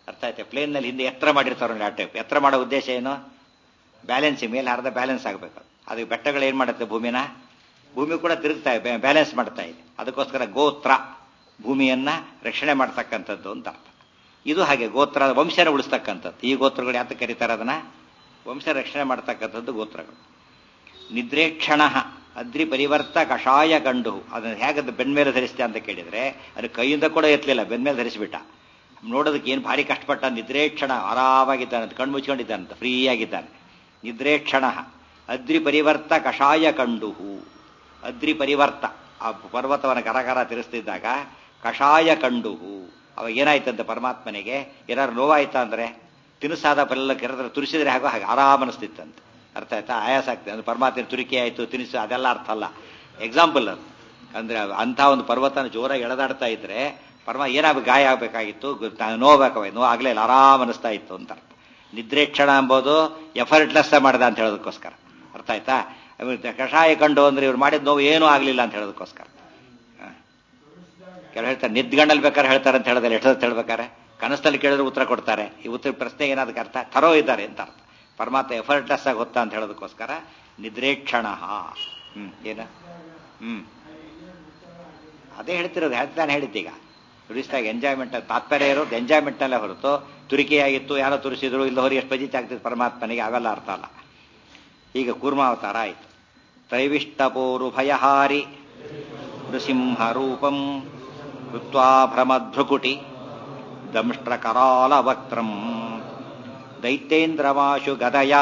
ಅರ್ಥ ಆಯ್ತಾ ಪ್ಲೇನ್ನಲ್ಲಿ ಹಿಂದೆ ಎತ್ತರ ಮಾಡಿರ್ತಾರೆ ಆ ಟೈಪ್ ಎತ್ತರ ಮಾಡೋ ಉದ್ದೇಶ ಏನು ಬ್ಯಾಲೆನ್ಸಿಂಗ್ ಮೇಲೆ ಅರ್ಧ ಬ್ಯಾಲೆನ್ಸ್ ಆಗಬೇಕು ಅದಕ್ಕೆ ಬೆಟ್ಟಗಳು ಏನು ಮಾಡುತ್ತೆ ಭೂಮಿನ ಭೂಮಿ ಕೂಡ ತಿರುಗ್ತಾ ಇದೆ ಬ್ಯಾಲೆನ್ಸ್ ಮಾಡ್ತಾ ಇದೆ ಅದಕ್ಕೋಸ್ಕರ ಗೋತ್ರ ಭೂಮಿಯನ್ನ ರಕ್ಷಣೆ ಮಾಡ್ತಕ್ಕಂಥದ್ದು ಅಂತ ಅರ್ಥ ಇದು ಹಾಗೆ ಗೋತ್ರ ವಂಶನ ಉಳಿಸ್ತಕ್ಕಂಥದ್ದು ಈ ಗೋತ್ರಗಳು ಯಾತ ಕರೀತಾರೆ ಅದನ್ನ ವಂಶ ರಕ್ಷಣೆ ಮಾಡ್ತಕ್ಕಂಥದ್ದು ಗೋತ್ರಗಳು ನಿದ್ರೇಕ್ಷಣ ಅದ್ರಿ ಪರಿವರ್ತ ಕಷಾಯ ಗಂಡು ಅದನ್ನ ಹೇಗದು ಬೆನ್ಮೇಲೆ ಧರಿಸ್ತೆ ಅಂತ ಕೇಳಿದ್ರೆ ಅದು ಕೈಯಿಂದ ಕೂಡ ಎತ್ತಲಿಲ್ಲ ಬೆನ್ಮೇಲೆ ಧರಿಸಿಬಿಟ್ಟ ನೋಡೋದಕ್ಕೆ ಏನು ಭಾರಿ ಕಷ್ಟಪಟ್ಟ ನಿದ್ರೇಕ್ಷಣ ಆರಾಮಾಗಿದ್ದಾನೆ ಅಂತ ಕಣ್ಣು ಮುಚ್ಕೊಂಡಿದ್ದಾನಂತ ಫ್ರೀ ಆಗಿದ್ದಾನೆ ನಿದ್ರೇಕ್ಷಣ ಅದ್ರಿ ಪರಿವರ್ತ ಕಷಾಯ ಕಂಡುಹು ಅದ್ರಿ ಪರಿವರ್ತ ಆ ಪರ್ವತವನ್ನು ಕರಕರ ತಿರುಸ್ತಿದ್ದಾಗ ಕಷಾಯ ಕಂಡುಹು ಅವಾಗ ಏನಾಯ್ತಂತೆ ಪರಮಾತ್ಮನಿಗೆ ಏನಾದ್ರು ನೋವಾಯ್ತಾ ಅಂದ್ರೆ ತಿನಿಸಾದ ಪಲ್ಲ ಕೆರೆದ್ರೆ ತುರಿಸಿದ್ರೆ ಹಾಗೋ ಹಾಗೆ ಆರಾಮ ಅನಿಸ್ತಿತ್ತಂತೆ ಅರ್ಥ ಆಯ್ತಾ ಆಯಾಸ ಆಗ್ತದೆ ಅಂದ್ರೆ ಪರಮಾತ್ಮ ತುರಿಕೆ ಆಯ್ತು ತಿನಿಸು ಅದೆಲ್ಲ ಅರ್ಥ ಅಲ್ಲ ಎಕ್ಸಾಂಪಲ್ ಅದು ಅಂದ್ರೆ ಅಂಥ ಒಂದು ಪರ್ವತನ ಜೋರಾಗಿ ಎಳೆದಾಡ್ತಾ ಇದ್ರೆ ಪರಮ ಏನಾಗ ಗಾಯ ಆಗಬೇಕಾಗಿತ್ತು ನೋವಾಗಬೇಕಾಯ್ತು ನೋವು ಆಗ್ಲೇ ಇಲ್ಲ ಆರಾಮ ಅನಿಸ್ತಾ ಇತ್ತು ಅಂತ ಅರ್ಥ ನಿದ್ರೇಕ್ಷಣ ಎಂಬುದು ಎಫರ್ಟ್ಲೆಸ್ ಮಾಡ್ದ ಅಂತ ಹೇಳೋದಕ್ಕೋಸ್ಕರ ಅರ್ಥ ಆಯ್ತಾ ಕಷಾಯ ಕಂಡು ಅಂದ್ರೆ ಇವ್ರು ಮಾಡಿದ ನೋವು ಏನೂ ಆಗಲಿಲ್ಲ ಅಂತ ಹೇಳೋದಕ್ಕೋಸ್ಕರ ಕೆಲವು ಹೇಳ್ತಾರೆ ನಿದ್ಗಂಡಲ್ಲಿ ಬೇಕಾದ್ರೆ ಹೇಳ್ತಾರೆ ಅಂತ ಹೇಳಿದ್ರೆ ಎಷ್ಟು ಹೇಳ್ಬೇಕಾರೆ ಕನಸಲ್ಲಿ ಕೇಳಿದ್ರೆ ಉತ್ತರ ಕೊಡ್ತಾರೆ ಈ ಉತ್ತರ ಪ್ರಶ್ನೆಗೆ ಏನಾದಕ್ಕೆ ಅರ್ಥ ಥರೋ ಇದ್ದಾರೆ ಅಂತ ಅರ್ಥ ಪರಮಾತ್ಮ ಎಫರ್ಟ್ಲೆಸ್ ಆಗಿ ಹೊತ್ತ ಅಂತ ಹೇಳೋದಕ್ಕೋಸ್ಕರ ನಿದ್ರೇಕ್ಷಣ ಹ್ಮ್ ಏನ ಹ್ಮ್ ಅದೇ ಹೇಳ್ತಿರೋದು ಹೇಳ್ತಾನೆ ಹೇಳಿದ್ದೀಗ ತುರಿಸಿದಾಗ ಎಂಜಾಯ್ಮೆಂಟ್ ತಾತ್ಪರ್ಯ ಇರೋದು ಎಂಜಾಯ್ಮೆಂಟ್ನಲ್ಲೇ ಹೊರತು ತುರಿಕೆಯಾಗಿತ್ತು ಯಾರೋ ತುರಿಸಿದ್ರು ಇಲ್ಲ ಹೊರ ಎಷ್ಟು ಬಜಿತ್ ಆಗ್ತಿತ್ತು ಪರಮಾತ್ಮನಿಗೆ ಅವೆಲ್ಲ ಅರ್ಥ ಅಲ್ಲ ಈಗ ಕೂರ್ಮಾವತಾರ ಆಯಿತು ತ್ರೈವಿಷ್ಟಪೋರು ಭಯಹಾರಿ ನೃಸಿಂಹ ರೂಪಂ ಕೃತ್ವಾ ಭ್ರಮಧ್ರುಕುಟಿ ದಂಷ್ಟ್ರಕರಾಲ ವಕ್ತ್ರಂ ದೈತ್ಯೇಂದ್ರಮಾಶು ಗದಯ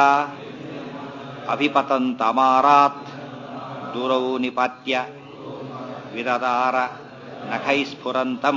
ಅಭಿಪತಂತಮಾರಾತ್ ದುರೌ ನಿಪಾತ್ಯ ವಿದದಾರ ನಖೈಸ್ಫುರಂತಂ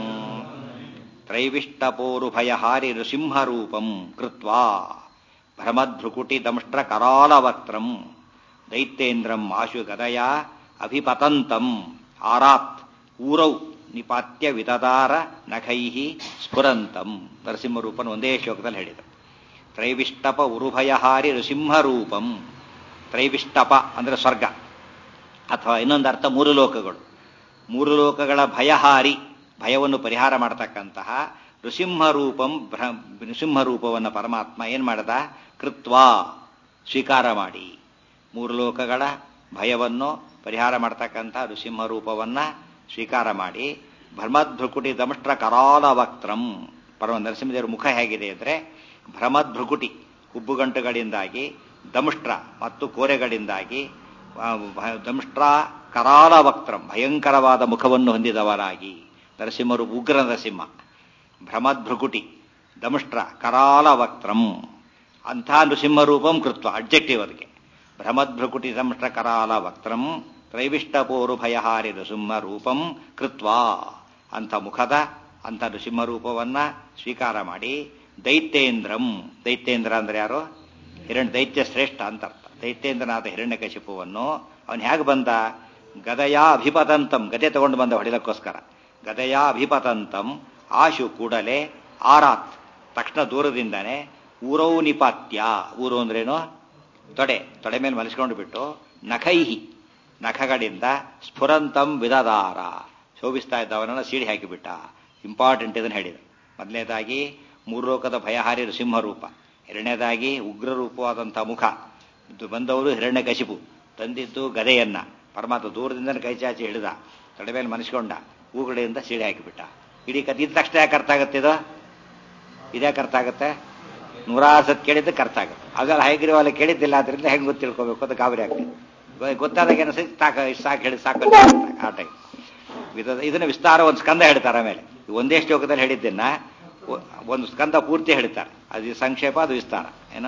ತ್ರೈವಿಷ್ಟಪೋರುಭಯಹಾರಿ ನೃಸಿಂಹರೂಪಂ ಕೃತ್ವಾ ಭ್ರಮಧ್ರುಕುಟಿ ದಂಷ್ಟ್ರಕರಾಲವಕ್ತ್ರಂ ದೈತ್ಯೇಂದ್ರಂ ಆಶು ಗದಯ ಅಭಿಪತಂತಂ ಆರಾತ್ ಊರೌ ನಿಪಾತ್ಯ ವಿದದಾರ ನಖೈ ಸ್ಫುರಂತಂ ನರಸಿಂಹರೂಪನ್ ಒಂದೇ ಶ್ಲೋಕದಲ್ಲಿ ಹೇಳಿದರು ತ್ರೈವಿಷ್ಟಪ ಉರುಭಯಹಾರಿ ನೃಸಿಂಹರೂಪಂ ತ್ರೈವಿಷ್ಟಪ ಅಂದ್ರೆ ಸ್ವರ್ಗ ಅಥವಾ ಇನ್ನೊಂದು ಅರ್ಥ ಮೂರು ಲೋಕಗಳು ಮೂರು ಲೋಕಗಳ ಭಯಹಾರಿ ಭಯವನ್ನು ಪರಿಹಾರ ಮಾಡತಕ್ಕಂತಹ ನೃಸಿಂಹರೂಪಂ ನೃಸಿಂಹರೂಪವನ್ನು ಪರಮಾತ್ಮ ಏನ್ ಮಾಡದ ಕೃತ್ವಾ ಸ್ವೀಕಾರ ಮಾಡಿ ಮೂರು ಲೋಕಗಳ ಭಯವನ್ನು ಪರಿಹಾರ ಮಾಡತಕ್ಕಂಥ ನೃಸಿಂಹರೂಪವನ್ನ ಸ್ವೀಕಾರ ಮಾಡಿ ಭ್ರಮದ್ಭೃಕುಟಿ ದಂಷ್ಟ್ರ ಕರಾಲ ವಕ್ತ್ರಂ ಪರಮ ನರಸಿಂಹದೇವರ ಮುಖ ಹೇಗಿದೆ ಅಂದರೆ ಭ್ರಮದ್ಭೃಕುಟಿ ಹುಬ್ಬುಗಂಟುಗಳಿಂದಾಗಿ ದಂಷ್ಟ್ರ ಮತ್ತು ಕೋರೆಗಳಿಂದಾಗಿ ದಂಷ್ಟ್ರ ಕರಾಲ ವಕ್ತ್ರಂ ಭಯಂಕರವಾದ ಮುಖವನ್ನು ಹೊಂದಿದವರಾಗಿ ನರಸಿಂಹರು ಉಗ್ರ ನರಸಿಂಹ ಭ್ರಮದ್ಭೃಕುಟಿ ದಂಷ್ಟ್ರ ಕರಾಲ ವಕ್ತ್ರಂ ಅಂಥ ನೃಸಿಂಹರೂಪಂ ಕೃತ್ವ ಅಬ್ಜೆಕ್ಟಿವ್ ಅದಕ್ಕೆ ಭ್ರಮದ್ಭೃಕುಟಿ ದಂಷ್ಟ್ರ ಕರಾಲ ವಕ್ತ್ರಂ ತ್ರೈವಿಷ್ಟಪೋರು ಭಯಹಾರಿ ನೃಸಿಂಹ ರೂಪಂ ಕೃತ್ವಾ ಅಂಥ ಮುಖದ ಅಂಥ ನೃಸಿಂಹ ರೂಪವನ್ನ ಸ್ವೀಕಾರ ಮಾಡಿ ದೈತ್ಯೇಂದ್ರಂ ದೈತ್ಯೇಂದ್ರ ಅಂದ್ರೆ ಯಾರು ಹಿರಣ್ಯ ದೈತ್ಯ ಶ್ರೇಷ್ಠ ಅಂತ ಅರ್ಥ ದೈತ್ಯೇಂದ್ರನಾದ ಹಿರಣ್ಯಕಶಿಪುವನ್ನು ಅವನು ಹೇಗೆ ಬಂದ ಗದಯಾ ಅಭಿಪತಂತಂ ಗದೆ ತಗೊಂಡು ಬಂದ ಹೊಡಿಲಕ್ಕೋಸ್ಕರ ಗದಯಾ ಅಭಿಪತಂತಂ ಆಶು ಕೂಡಲೇ ಆರಾತ್ ತಕ್ಷಣ ದೂರದಿಂದಾನೆ ಊರೌ ನಿಪಾತ್ಯ ಊರು ಅಂದ್ರೇನು ತೊಡೆ ತೊಡೆ ಮೇಲೆ ಮಲಿಸ್ಕೊಂಡು ಬಿಟ್ಟು ನಖೈಹಿ ನಖಗಳಿಂದ ಸ್ಫುರಂತಂ ವಿದದಾರ ಶೋಭಿಸ್ತಾ ಇದ್ದವನನ್ನ ಸೀಡಿ ಹಾಕಿಬಿಟ್ಟ ಇಂಪಾರ್ಟೆಂಟ್ ಇದನ್ನು ಹೇಳಿದ ಮೊದಲನೇದಾಗಿ ಮೂರ್ಲೋಕದ ಭಯಹಾರಿ ನೃಸಿಂಹರೂಪ ಎರಡನೇದಾಗಿ ಉಗ್ರ ರೂಪವಾದಂಥ ಮುಖ ಇದು ಬಂದವರು ಹಿರಣ್ಯ ಕಶಿಪು ತಂದಿದ್ದು ಗದೆಯನ್ನ ಪರಮಾತ್ಮ ದೂರದಿಂದ ಕೈ ಚಾಚಿ ಹಿಡಿದ ತೊಡೆ ಮೇಲೆ ಮನಸ್ಕೊಂಡ ಹೂಗಳಿಂದ ಸೀಡಿ ಹಾಕಿಬಿಟ್ಟ ಇಡೀ ಕಥೆ ಇದ್ದ ತಕ್ಷಣ ಯಾಕೆ ಅರ್ಥ ಆಗುತ್ತೆ ಇದು ಇದ್ಯಾಕೆ ಅರ್ಥ ಆಗುತ್ತೆ ನೂರಾರು ಸತ್ ಕೇಳಿದ್ದಕ್ಕೆ ಅರ್ಥ ಆಗುತ್ತೆ ಅದೆಲ್ಲ ಹೈಗ್ರೀವಾಲ ಕೇಳಿದ್ದಿಲ್ಲ ಅದರಿಂದ ಹೆಂಗೆ ಗೊತ್ತು ತಿಳ್ಕೊಬೇಕು ಅಂತ ಗಾಬರಿ ಆಗ್ತದೆ ಗೊತ್ತಾದಾಗ ಏನಸ ಸಾಕ ಸಾಕು ಹೇಳಿ ಸಾಕು ಆ ಟೈಪ್ ಇದನ್ನ ವಿಸ್ತಾರ ಒಂದು ಸ್ಕಂದ ಹೇಳ್ತಾರೆ ಆಮೇಲೆ ಒಂದೇ ಶ್ಲೋಕದಲ್ಲಿ ಹೇಳಿದ್ದನ್ನ ಒಂದು ಸ್ಕಂದ ಪೂರ್ತಿ ಹೇಳ್ತಾರೆ ಅದು ಸಂಕ್ಷೇಪ ಅದು ವಿಸ್ತಾರ ಏನ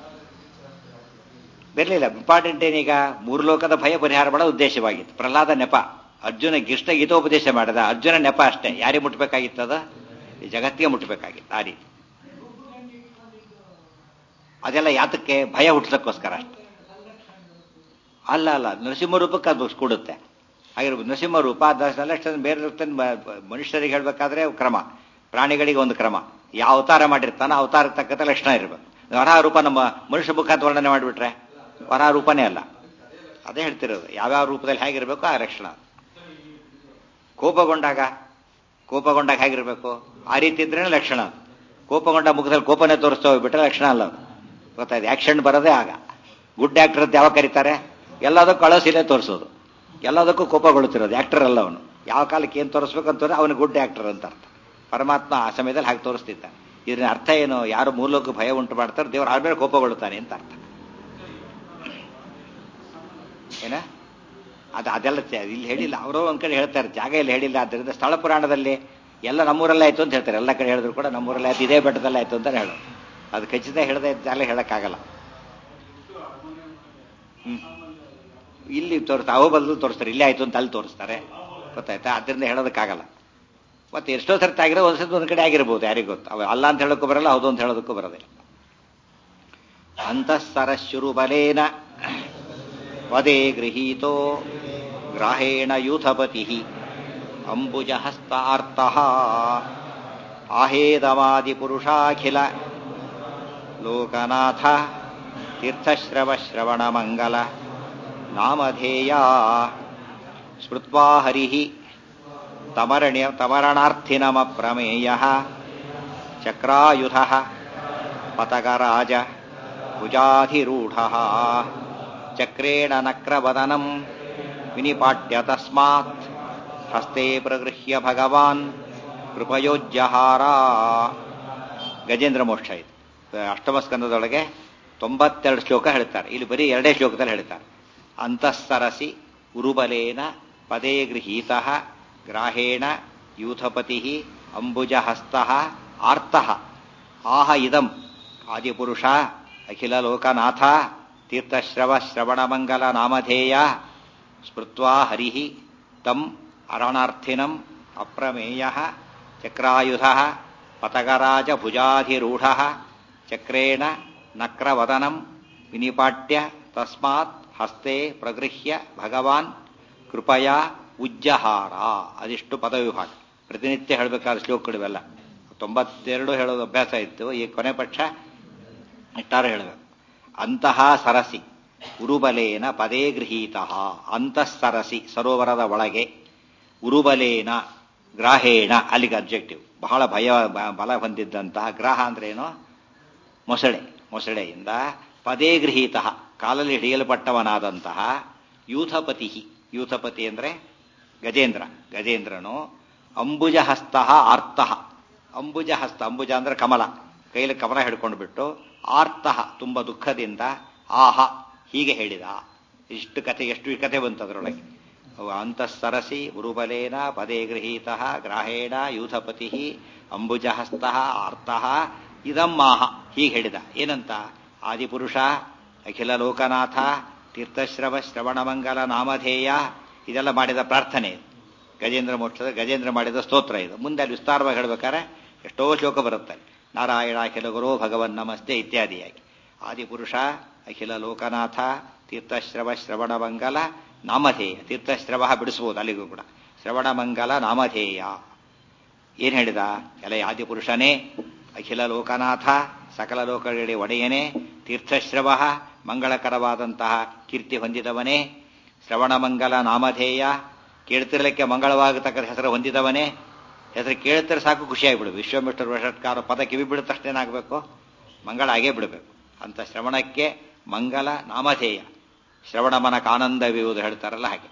ಬರಲಿಲ್ಲ ಇಂಪಾರ್ಟೆಂಟ್ ಏನೀಗ ಮೂರು ಲೋಕದ ಭಯ ಪರಿಹಾರ ಮಾಡೋ ಉದ್ದೇಶವಾಗಿತ್ತು ಪ್ರಹ್ಲಾದ ನೆಪ ಅರ್ಜುನ ಗಿಷ್ಟ ಗೀತೋಪದೇಶ ಮಾಡಿದ ಅರ್ಜುನ ನೆಪ ಅಷ್ಟೇ ಯಾರಿಗೆ ಮುಟ್ಬೇಕಾಗಿತ್ತದ ಈ ಜಗತ್ತಿಗೆ ಮುಟ್ಟಬೇಕಾಗಿತ್ತು ಆ ರೀತಿ ಅದೆಲ್ಲ ಯಾತಕ್ಕೆ ಭಯ ಹುಟ್ಟಿಸೋಕ್ಕೋಸ್ಕರ ಅಷ್ಟೆ ಅಲ್ಲ ಅಲ್ಲ ನರಸಿಂಹ ರೂಪಕ್ಕೆ ಅದು ಕೂಡುತ್ತೆ ಹಾಗಿರ್ಬೋದು ನರಸಿಂಹ ರೂಪ ಲಕ್ಷಣ ಬೇರೆ ಮನುಷ್ಯರಿಗೆ ಹೇಳಬೇಕಾದ್ರೆ ಕ್ರಮ ಪ್ರಾಣಿಗಳಿಗೆ ಒಂದು ಕ್ರಮ ಯಾವ ಅವತಾರ ಮಾಡಿರ್ತಾನೋ ಅವತಾರ ತಕ್ಕಂಥ ಲಕ್ಷಣ ಇರಬೇಕು ವರಹ ರೂಪ ನಮ್ಮ ಮನುಷ್ಯ ಮುಖ ವರ್ಣನೆ ಮಾಡಿಬಿಟ್ರೆ ವರಹ ರೂಪನೇ ಅಲ್ಲ ಅದೇ ಹೇಳ್ತಿರೋದು ಯಾವ್ಯಾವ ರೂಪದಲ್ಲಿ ಹೇಗಿರಬೇಕು ಆ ಲಕ್ಷಣ ಕೋಪಗೊಂಡಾಗ ಕೋಪಗೊಂಡಾಗ ಹೇಗಿರಬೇಕು ಆ ರೀತಿ ಇದ್ರೇನೆ ಲಕ್ಷಣ ಕೋಪಗೊಂಡ ಮುಖದಲ್ಲಿ ಕೋಪನೇ ತೋರಿಸ್ತಾ ಹೋಗ್ಬಿಟ್ರೆ ಲಕ್ಷಣ ಅಲ್ಲ ಅದು ಗೊತ್ತಾಯ್ತು ಆಕ್ಷನ್ ಬರೋದೇ ಆಗ ಗುಡ್ ಆಕ್ಟರ್ ಅಂತ ಯಾವಾಗ ಕರೀತಾರೆ ಎಲ್ಲದಕ್ಕೂ ಕಳಸಿನೇ ತೋರಿಸೋದು ಎಲ್ಲದಕ್ಕೂ ಕೋಪಗೊಳ್ತಿರೋದು ಆಕ್ಟರ್ ಅಲ್ಲ ಅವನು ಯಾವ ಕಾಲಕ್ಕೆ ಏನು ತೋರಿಸ್ಬೇಕಂತಂದ್ರೆ ಅವನು ಗುಡ್ ಆಕ್ಟರ್ ಅಂತ ಅರ್ಥ ಪರಮಾತ್ಮ ಆ ಸಮಯದಲ್ಲಿ ಹಾಗೆ ತೋರಿಸ್ತಿದ್ದ ಇದ್ರ ಅರ್ಥ ಏನು ಯಾರು ಮೂಲಕ್ಕೂ ಭಯ ಉಂಟು ಮಾಡ್ತಾರೆ ದೇವರು ಆದ್ಮೇಲೆ ಕೋಪಗೊಳ್ಳುತ್ತಾನೆ ಅಂತ ಅರ್ಥ ಏನ ಅದು ಅದೆಲ್ಲ ಚ- ಇಲ್ಲಿ ಹೇಳಿಲ್ಲ ಅವರೋ ಒಂದ್ ಕಡೆ ಹೇಳ್ತಾರೆ ಜಾಗ ಇಲ್ಲಿ ಹೇಳಿಲ್ಲ ಆದ್ದರಿಂದ ಸ್ಥಳ ಪುರಾಣದಲ್ಲಿ ಎಲ್ಲ ನಮ್ಮೂರಲ್ಲೇ ಆಯ್ತು ಅಂತ ಹೇಳ್ತಾರೆ ಎಲ್ಲ ಕಡೆ ಹೇಳಿದ್ರು ಕೂಡ ನಮ್ಮೂರಲ್ಲೇ ಆಯ್ತು ಇದೇ ಬೆಟ್ಟದಲ್ಲೇ ಆಯ್ತು ಅಂತ ಹೇಳೋದು ಅದು ಖಚಿತ ಹೇಳದೆ ಜಾಗ ಹೇಳಕ್ಕಾಗಲ್ಲ ಹ್ಮ್ ಇಲ್ಲಿ ತೋರಿಸ್ತಾರೆ ಅವು ಬದಲು ತೋರಿಸ್ತಾರೆ ಇಲ್ಲೇ ಆಯ್ತು ಅಂತ ಅಲ್ಲಿ ತೋರಿಸ್ತಾರೆ ಗೊತ್ತಾಯ್ತಾ ಅದರಿಂದ ಹೇಳೋದಕ್ಕಾಗಲ್ಲ ಮತ್ತೆ ಎಷ್ಟೋ ಸರ್ತಿ ಆಗಿರೋ ಒಂದ್ಸತಿ ಒಂದ್ ಕಡೆ ಆಗಿರ್ಬೋದು ಯಾರಿಗೂ ಗೊತ್ತು ಅವ ಅಲ್ಲ ಅಂತ ಹೇಳೋಕ್ಕೂ ಬರಲ್ಲ ಹೌದು ಅಂತ ಹೇಳೋದಕ್ಕೂ ಬರೋದಿಲ್ಲ ಅಂತಃಸರ ಶುರುಬಲೇನ ಪದೇ ಗೃಹೀತೋ ಗ್ರಾಹೇಣ ಯೂಥಪತಿ ಅಂಬುಜಹಸ್ತಾರ್ಥ ಆಹೇದವಾದಿಪುರುಷಾಖಿಲ ಲೋಕನಾಥ ತೀರ್ಥಶ್ರವಶ್ರವಣಮಂಗಲ ನಾಮಧೇಯ ಸ್ಮೃತ್ವಾ ಹರಿಃ ತಮರಣ್ಯ ತಮರಣಾರ್ಥಿನಮಪ್ರಮೇಯ ಚಕ್ರಾಯುಧ ಪತಗರಾಜ ಭುಜಾಧಿರೂಢ ಚಕ್ರೇಣ ನಕ್ರವದನಂ ವಿನಿಪಾಟ್ಯ ತಸ್ಮಾತ್ ಹಸ್ತೆ ಪ್ರಗೃಹ್ಯ ಭಗವಾನ್ ಕೃಪಯೋಜ್ಯಹಾರ ಗಜೇಂದ್ರ ಮೋಕ್ಷ ಇದು ಅಷ್ಟಮ ಸ್ಕಂದದೊಳಗೆ ತೊಂಬತ್ತೆರಡು ಶ್ಲೋಕ ಹೇಳ್ತಾರೆ ಇಲ್ಲಿ ಬರೀ ಎರಡೇ ಶ್ಲೋಕದಲ್ಲಿ ಹೇಳ್ತಾರೆ ಅಂತಃಸರಸಿ ಉರುಬಲೇನ ಪದೇ ಗೃಹೀತ ಗ್ರಾಹೇಣ ಯೂಥಪತಿ ಅಂಬುಜಹಸ್ತ ಆರ್ತ ಆಹ ಇದಂ ಆದಿಪುರುಷ ಅಖಿಲ ಲೋಕನಾಥ ತೀರ್ಥಶ್ರವ ಶ್ರವಣಮಂಗಲ ನಾಮಧೇಯ ಸ್ಮೃತ್ವಾ ಹರಿ ತಂ ಅರಣಾರ್ಥಿನಂ ಅಪ್ರಮೇಯ ಚಕ್ರಾಯುಧ ಪತಗರಾಜ ಭುಜಾಧಿರೂಢ ಚಕ್ರೇಣ ನಕ್ರವದನಂ ವಿನಿಪಾಟ್ಯ ತಸ್ಮಾತ್ ಹಸ್ತೆ ಪ್ರಗೃಹ್ಯ ಭಗವಾನ್ ಕೃಪಯಾ ಉಜ್ಜಹಾರ ಅದಿಷ್ಟು ಪದವಿಭಾಗ ಪ್ರತಿನಿತ್ಯ ಹೇಳಬೇಕಾದ ಶ್ಲೋಕಗಳಿವೆಲ್ಲ ತೊಂಬತ್ತೆರಡು ಹೇಳೋದು ಅಭ್ಯಾಸ ಇತ್ತು ಈ ಕೊನೆ ಪಕ್ಷ ಇಟ್ಟಾರು ಹೇಳಬೇಕು ಅಂತಹ ಸರಸಿ ಉರುಬಲೇನ ಪದೇ ಗೃಹೀತ ಅಂತಃಸರಸಿ ಸರೋವರದ ಒಳಗೆ ಉರುಬಲೇನ ಗ್ರಾಹೇಣ ಅಲ್ಲಿಗೆ ಅಬ್ಜೆಕ್ಟಿವ್ ಬಹಳ ಭಯ ಬ- ಬಲ ಹೊಂದಿದ್ದಂತಹ ಗ್ರಾಹ ಅಂದ್ರೆ ಏನು ಮೊಸಳೆ ಮೊಸಳೆಯಿಂದ ಪದೇ ಗೃಹೀತ ಕಾಲಲ್ಲಿ ಹಿಡಿಯಲ್ಪಟ್ಟವನಾದಂತಹ ಯೂಥಪತಿ ಯೂಥಪತಿ ಅಂದ್ರೆ ಗಜೇಂದ್ರ ಗಜೇಂದ್ರನು ಅಂಬುಜಹಸ್ತ ಆರ್ತ ಅಂಬುಜಹಸ್ತ ಅಂಬುಜ ಅಂದ್ರೆ ಕಮಲ ಕೈಲಿ ಕಮಲ ಹಿಡ್ಕೊಂಡು ಬಿಟ್ಟು ಆರ್ತ ತುಂಬ ದುಃಖದಿಂದ ಆಹ ಹೀಗೆ ಹೇಳಿದ ಇಷ್ಟು ಕಥೆ ಎಷ್ಟು ಈ ಕಥೆ ಬಂತು ಅದರೊಳಗೆ ಅವ ಅಂತಃಸರಸಿ ಉರುಬಲೇನ ಪದೇ ಗೃಹೀತ ಗ್ರಾಹೇಣ ಯೂಥಪತಿ ಅಂಬುಜಹಸ್ತ ಆರ್ತ ಇದಮ್ಮಾಹ ಹೀಗೆ ಹೇಳಿದ ಏನಂತ ಆದಿಪುರುಷ ಅಖಿಲ ಲೋಕನಾಥ ತೀರ್ಥಶ್ರವ ಶ್ರವಣಮಂಗಲ ನಾಮಧೇಯ ಇದೆಲ್ಲ ಮಾಡಿದ ಪ್ರಾರ್ಥನೆ ಇದು. ಗಜೇಂದ್ರ ಮೋಕ್ಷದ ಗಜೇಂದ್ರ ಮಾಡಿದ ಸ್ತೋತ್ರ ಇದು ಮುಂದೆ ಅಲ್ಲಿ ವಿಸ್ತಾರವಾಗಿ ಹೇಳ್ಬೇಕಾದ್ರೆ ಎಷ್ಟೋ ಶ್ಲೋಕ ಬರುತ್ತೆ ನಾರಾಯಣ ಅಖಿಲ ಗುರು ಭಗವನ್ ನಮಸ್ತೆ ಇತ್ಯಾದಿಯಾಗಿ ಆದಿಪುರುಷ ಅಖಿಲ ಲೋಕನಾಥ ತೀರ್ಥಶ್ರವ ಶ್ರವಣಮಂಗಲ ನಾಮಧೇಯ ತೀರ್ಥಶ್ರವ ಬಿಡಿಸ್ಬೋದು ಅಲ್ಲಿಗೂ ಕೂಡ ಶ್ರವಣಮಂಗಲ ನಾಮಧೇಯ ಏನ್ ಹೇಳಿದ ಎಲೆ ಆದಿಪುರುಷನೇ ಅಖಿಲ ಲೋಕನಾಥ ಸಕಲ ಲೋಕಗಳಿಗೆ ಒಡೆಯನೇ ತೀರ್ಥಶ್ರವ ಮಂಗಳಕರವಾದಂತಹ ಕೀರ್ತಿ ಹೊಂದಿದವನೇ ಶ್ರವಣಮಂಗಲ ನಾಮಧೇಯ ಕೇಳ್ತಿರ್ಲಿಕ್ಕೆ ಮಂಗಳವಾಗತಕ್ಕಂಥ ಹೆಸರು ಹೊಂದಿದವನೇ ಹೆಸರು ಕೇಳ್ತಿರ ಸಾಕು ಖುಷಿಯಾಗಿಬಿಡು ವಿಶ್ವಮಿಸ್ಟರ್ ವಷಟ್ಕಾರ ಪದ ಕಿವಿ ಬಿಡಿದ ತಕ್ಷಣ ಏನಾಗಬೇಕು ಮಂಗಳ ಆಗೇ ಬಿಡಬೇಕು ಅಂತ ಶ್ರವಣಕ್ಕೆ ಮಂಗಲ ನಾಮಧೇಯ ಶ್ರವಣ ಮನಕ ಆನಂದವಿರುವುದು ಹೇಳ್ತಾರಲ್ಲ ಹಾಗೆ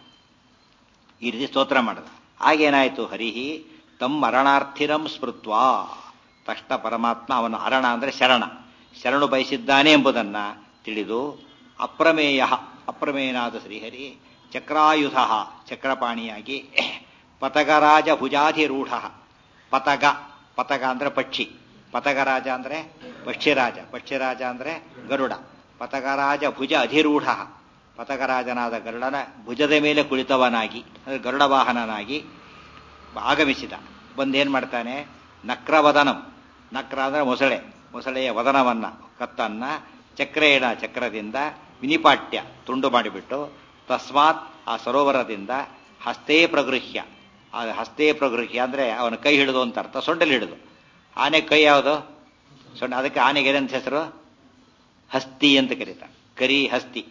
ಈ ರೀತಿ ಸ್ತೋತ್ರ ಮಾಡಿದ ಆಗೇನಾಯಿತು ಹರಿಹಿ ತಮ್ಮ ಅರಣಾರ್ಥಿರಂ ಸ್ಮೃತ್ವಾ ತಕ್ಷಣ ಪರಮಾತ್ಮ ಅವನ ಅರಣ ಅಂದ್ರೆ ಶರಣ ಶರಣು ಬಯಸಿದ್ದಾನೆ ಎಂಬುದನ್ನ ತಿಳಿದು ಅಪ್ರಮೇಯ ಅಪ್ರಮೇಯನಾದ ಶ್ರೀಹರಿ ಚಕ್ರಾಯುಧ ಚಕ್ರಪಾಣಿಯಾಗಿ ಪತಗರಾಜ ಭುಜಾಧಿರೂಢ ಪತಗ ಪತಗ ಅಂದ್ರೆ ಪಕ್ಷಿ ಪತಗರಾಜ ಅಂದ್ರೆ ಪಕ್ಷಿರಾಜ ಪಕ್ಷಿರಾಜ ಅಂದ್ರೆ ಗರುಡ ಪತಗರಾಜ ಭುಜ ಅಧಿರೂಢ ಪತಗರಾಜನಾದ ಗರುಡನ ಭುಜದ ಮೇಲೆ ಕುಳಿತವನಾಗಿ ಅಂದ್ರೆ ಗರುಡ ವಾಹನನಾಗಿ ಆಗಮಿಸಿದ ಬಂದೇನ್ ಮಾಡ್ತಾನೆ ನಕ್ರವದನಂ ನಕ್ರ ಅಂದ್ರೆ ಮೊಸಳೆ ಮೊಸಳೆಯ ವದನವನ್ನ ಕತ್ತನ್ನ ಚಕ್ರೇಣ ಚಕ್ರದಿಂದ ವಿನಿಪಾಟ್ಯ ತುಂಡು ಮಾಡಿಬಿಟ್ಟು ತಸ್ಮಾತ್ ಆ ಸರೋವರದಿಂದ ಹಸ್ತೇ ಪ್ರಗೃಹ್ಯ ಆ ಹಸ್ತೇ ಪ್ರಗೃಹ್ಯ ಅಂದ್ರೆ ಅವನ ಕೈ ಹಿಡಿದು ಅಂತ ಅರ್ಥ ಸೊಂಡಲ್ಲಿ ಹಿಡಿದು ಆನೆ ಕೈ ಯಾವುದು ಸೊಂಡ ಅದಕ್ಕೆ ಆನೆಗೆ ಏನಂತ ಹೆಸರು ಹಸ್ತಿ ಅಂತ ಕರೀತಾರೆ ಕರಿ ಹಸ್ತಿ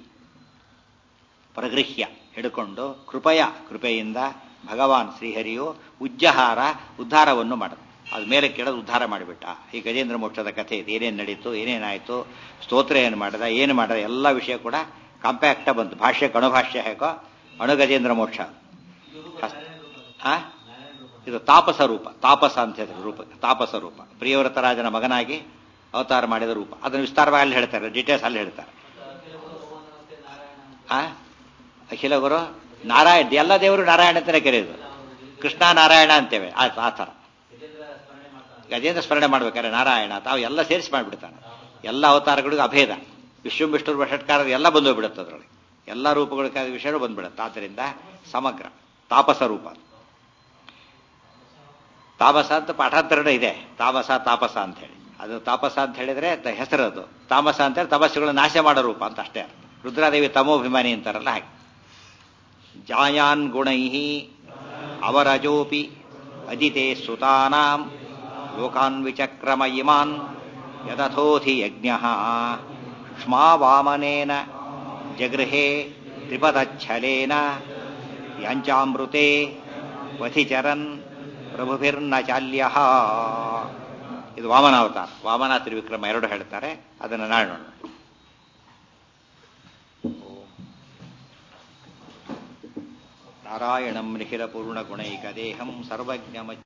ಪ್ರಗೃಹ್ಯ ಹಿಡ್ಕೊಂಡು ಕೃಪಯ ಕೃಪೆಯಿಂದ ಭಗವಾನ್ ಶ್ರೀಹರಿಯು ಉಜ್ಜಹಾರ ಉದ್ಧಾರವನ್ನು ಮಾಡ ಅದು ಮೇಲೆ ಕೆಳದು ಉದ್ಧಾರ ಮಾಡಿಬಿಟ್ಟ ಈ ಗಜೇಂದ್ರ ಮೋಕ್ಷದ ಕಥೆ ಇದು ಏನೇನು ನಡೀತು ಏನೇನಾಯಿತು ಸ್ತೋತ್ರ ಏನು ಮಾಡಿದ ಏನು ಮಾಡಿದ ಎಲ್ಲ ವಿಷಯ ಕೂಡ ಕಾಂಪ್ಯಾಕ್ಟ ಬಂತು ಭಾಷ್ಯ ಅಣುಭಾಷ್ಯ ಹೇಗೋ ಅಣುಗಜೇಂದ್ರ ಮೋಕ್ಷ ಆ? ಇದು ತಾಪಸ ರೂಪ ತಾಪಸ ಅಂತ ಹೇಳಿದ್ರು ರೂಪ ತಾಪಸ ರೂಪ ಪ್ರಿಯವ್ರತ ರಾಜನ ಮಗನಾಗಿ ಅವತಾರ ಮಾಡಿದ ರೂಪ ಅದನ್ನು ವಿಸ್ತಾರವಾಗಿ ಅಲ್ಲಿ ಹೇಳ್ತಾರೆ ಡೀಟೇಲ್ಸ್ ಅಲ್ಲಿ ಹೇಳ್ತಾರೆ ಆ ಅಖಿಲ ಗುರು ನಾರಾಯಣ ಎಲ್ಲ ದೇವರು ನಾರಾಯಣ ಅಂತಾನೆ ಕರೆಯೋದು ಕೃಷ್ಣ ನಾರಾಯಣ ಅಂತೇವೆ ಆ ಆ ಥರ ಗಜೇಂದ್ರ ಸ್ಮರಣೆ ಮಾಡ್ಬೇಕಾದ್ರೆ ನಾರಾಯಣ ತಾವು ಎಲ್ಲ ಸೇರಿಸಿ ಮಾಡಿಬಿಡ್ತಾನೆ ಎಲ್ಲ ಅವತಾರಗಳಿಗೂ ಅಭೇದ ವಿಶ್ವ ವಿಷ್ಣು ಷಟ್ಕಾರ ಎಲ್ಲ ಬಂದೋಗ್ಬಿಡುತ್ತೆ ಅದರೊಳಗೆ ಎಲ್ಲ ರೂಪಗಳಿಗಾದ ವಿಷಯಗಳು ಬಂದ್ಬಿಡುತ್ತೆ ಆದ್ದರಿಂದ ಸಮಗ್ರ ತಾಪಸ ರೂಪ ತಾಮಸ ಅಂತ ಪಾಠಾಂತರಣ ಇದೆ ತಾಮಸ ತಾಪಸ ಅಂತ ಹೇಳಿ ಅದು ತಾಪಸ ಅಂತ ಹೇಳಿದ್ರೆ ತ- ಹೆಸರು ಅದು ತಾಮಸ ಅಂತ ಹೇಳಿ ತಪಸ್ಸುಗಳನ್ನ ನಾಶ ಮಾಡೋ ರೂಪ ಅಂತ ಅಷ್ಟೇ ಅರ್ಥ. ರುದ್ರಾದೇವಿ ತಮೋಭಿಮಾನಿ ಅಂತಾರಲ್ಲ ಹಾಗೆ ಜಾಯಾನ್ ಗುಣೈ ಅವರಜೋಪಿ ಅದಿತೆ ಸುತಾನಾಂ ಲೋಕಾನ್ ವಿಚಕ್ರಮ ಇಮಾನ್ ಯದಥೋಧಿ ಯಜ್ಞ ಕ್ಷ್ಮಾ ವಾಮನೇನ ಜಗೃಹೇ ತ್ರಿಪದಚ್ಛಲೇನ ಯಾಂಚಾಮೃತೆ ವಧಿಚರನ್ ಪ್ರಭುಭಿರ್ನ ಚಾಲ್ಯ ಇದು ವಾಮನಾವತಾರ ವಾಮನ ತ್ರಿವಿಕ್ರಮ ಎರಡು ಹೇಳ್ತಾರೆ ಅದನ್ನು ನಾಳೆ ನೋಡೋಣ ನಾರಾಯಣಂ ನಿಖಿಲ ಪೂರ್ಣ ಗುಣೈಕ ದೇಹಂ ಸರ್ವಜ್ಞ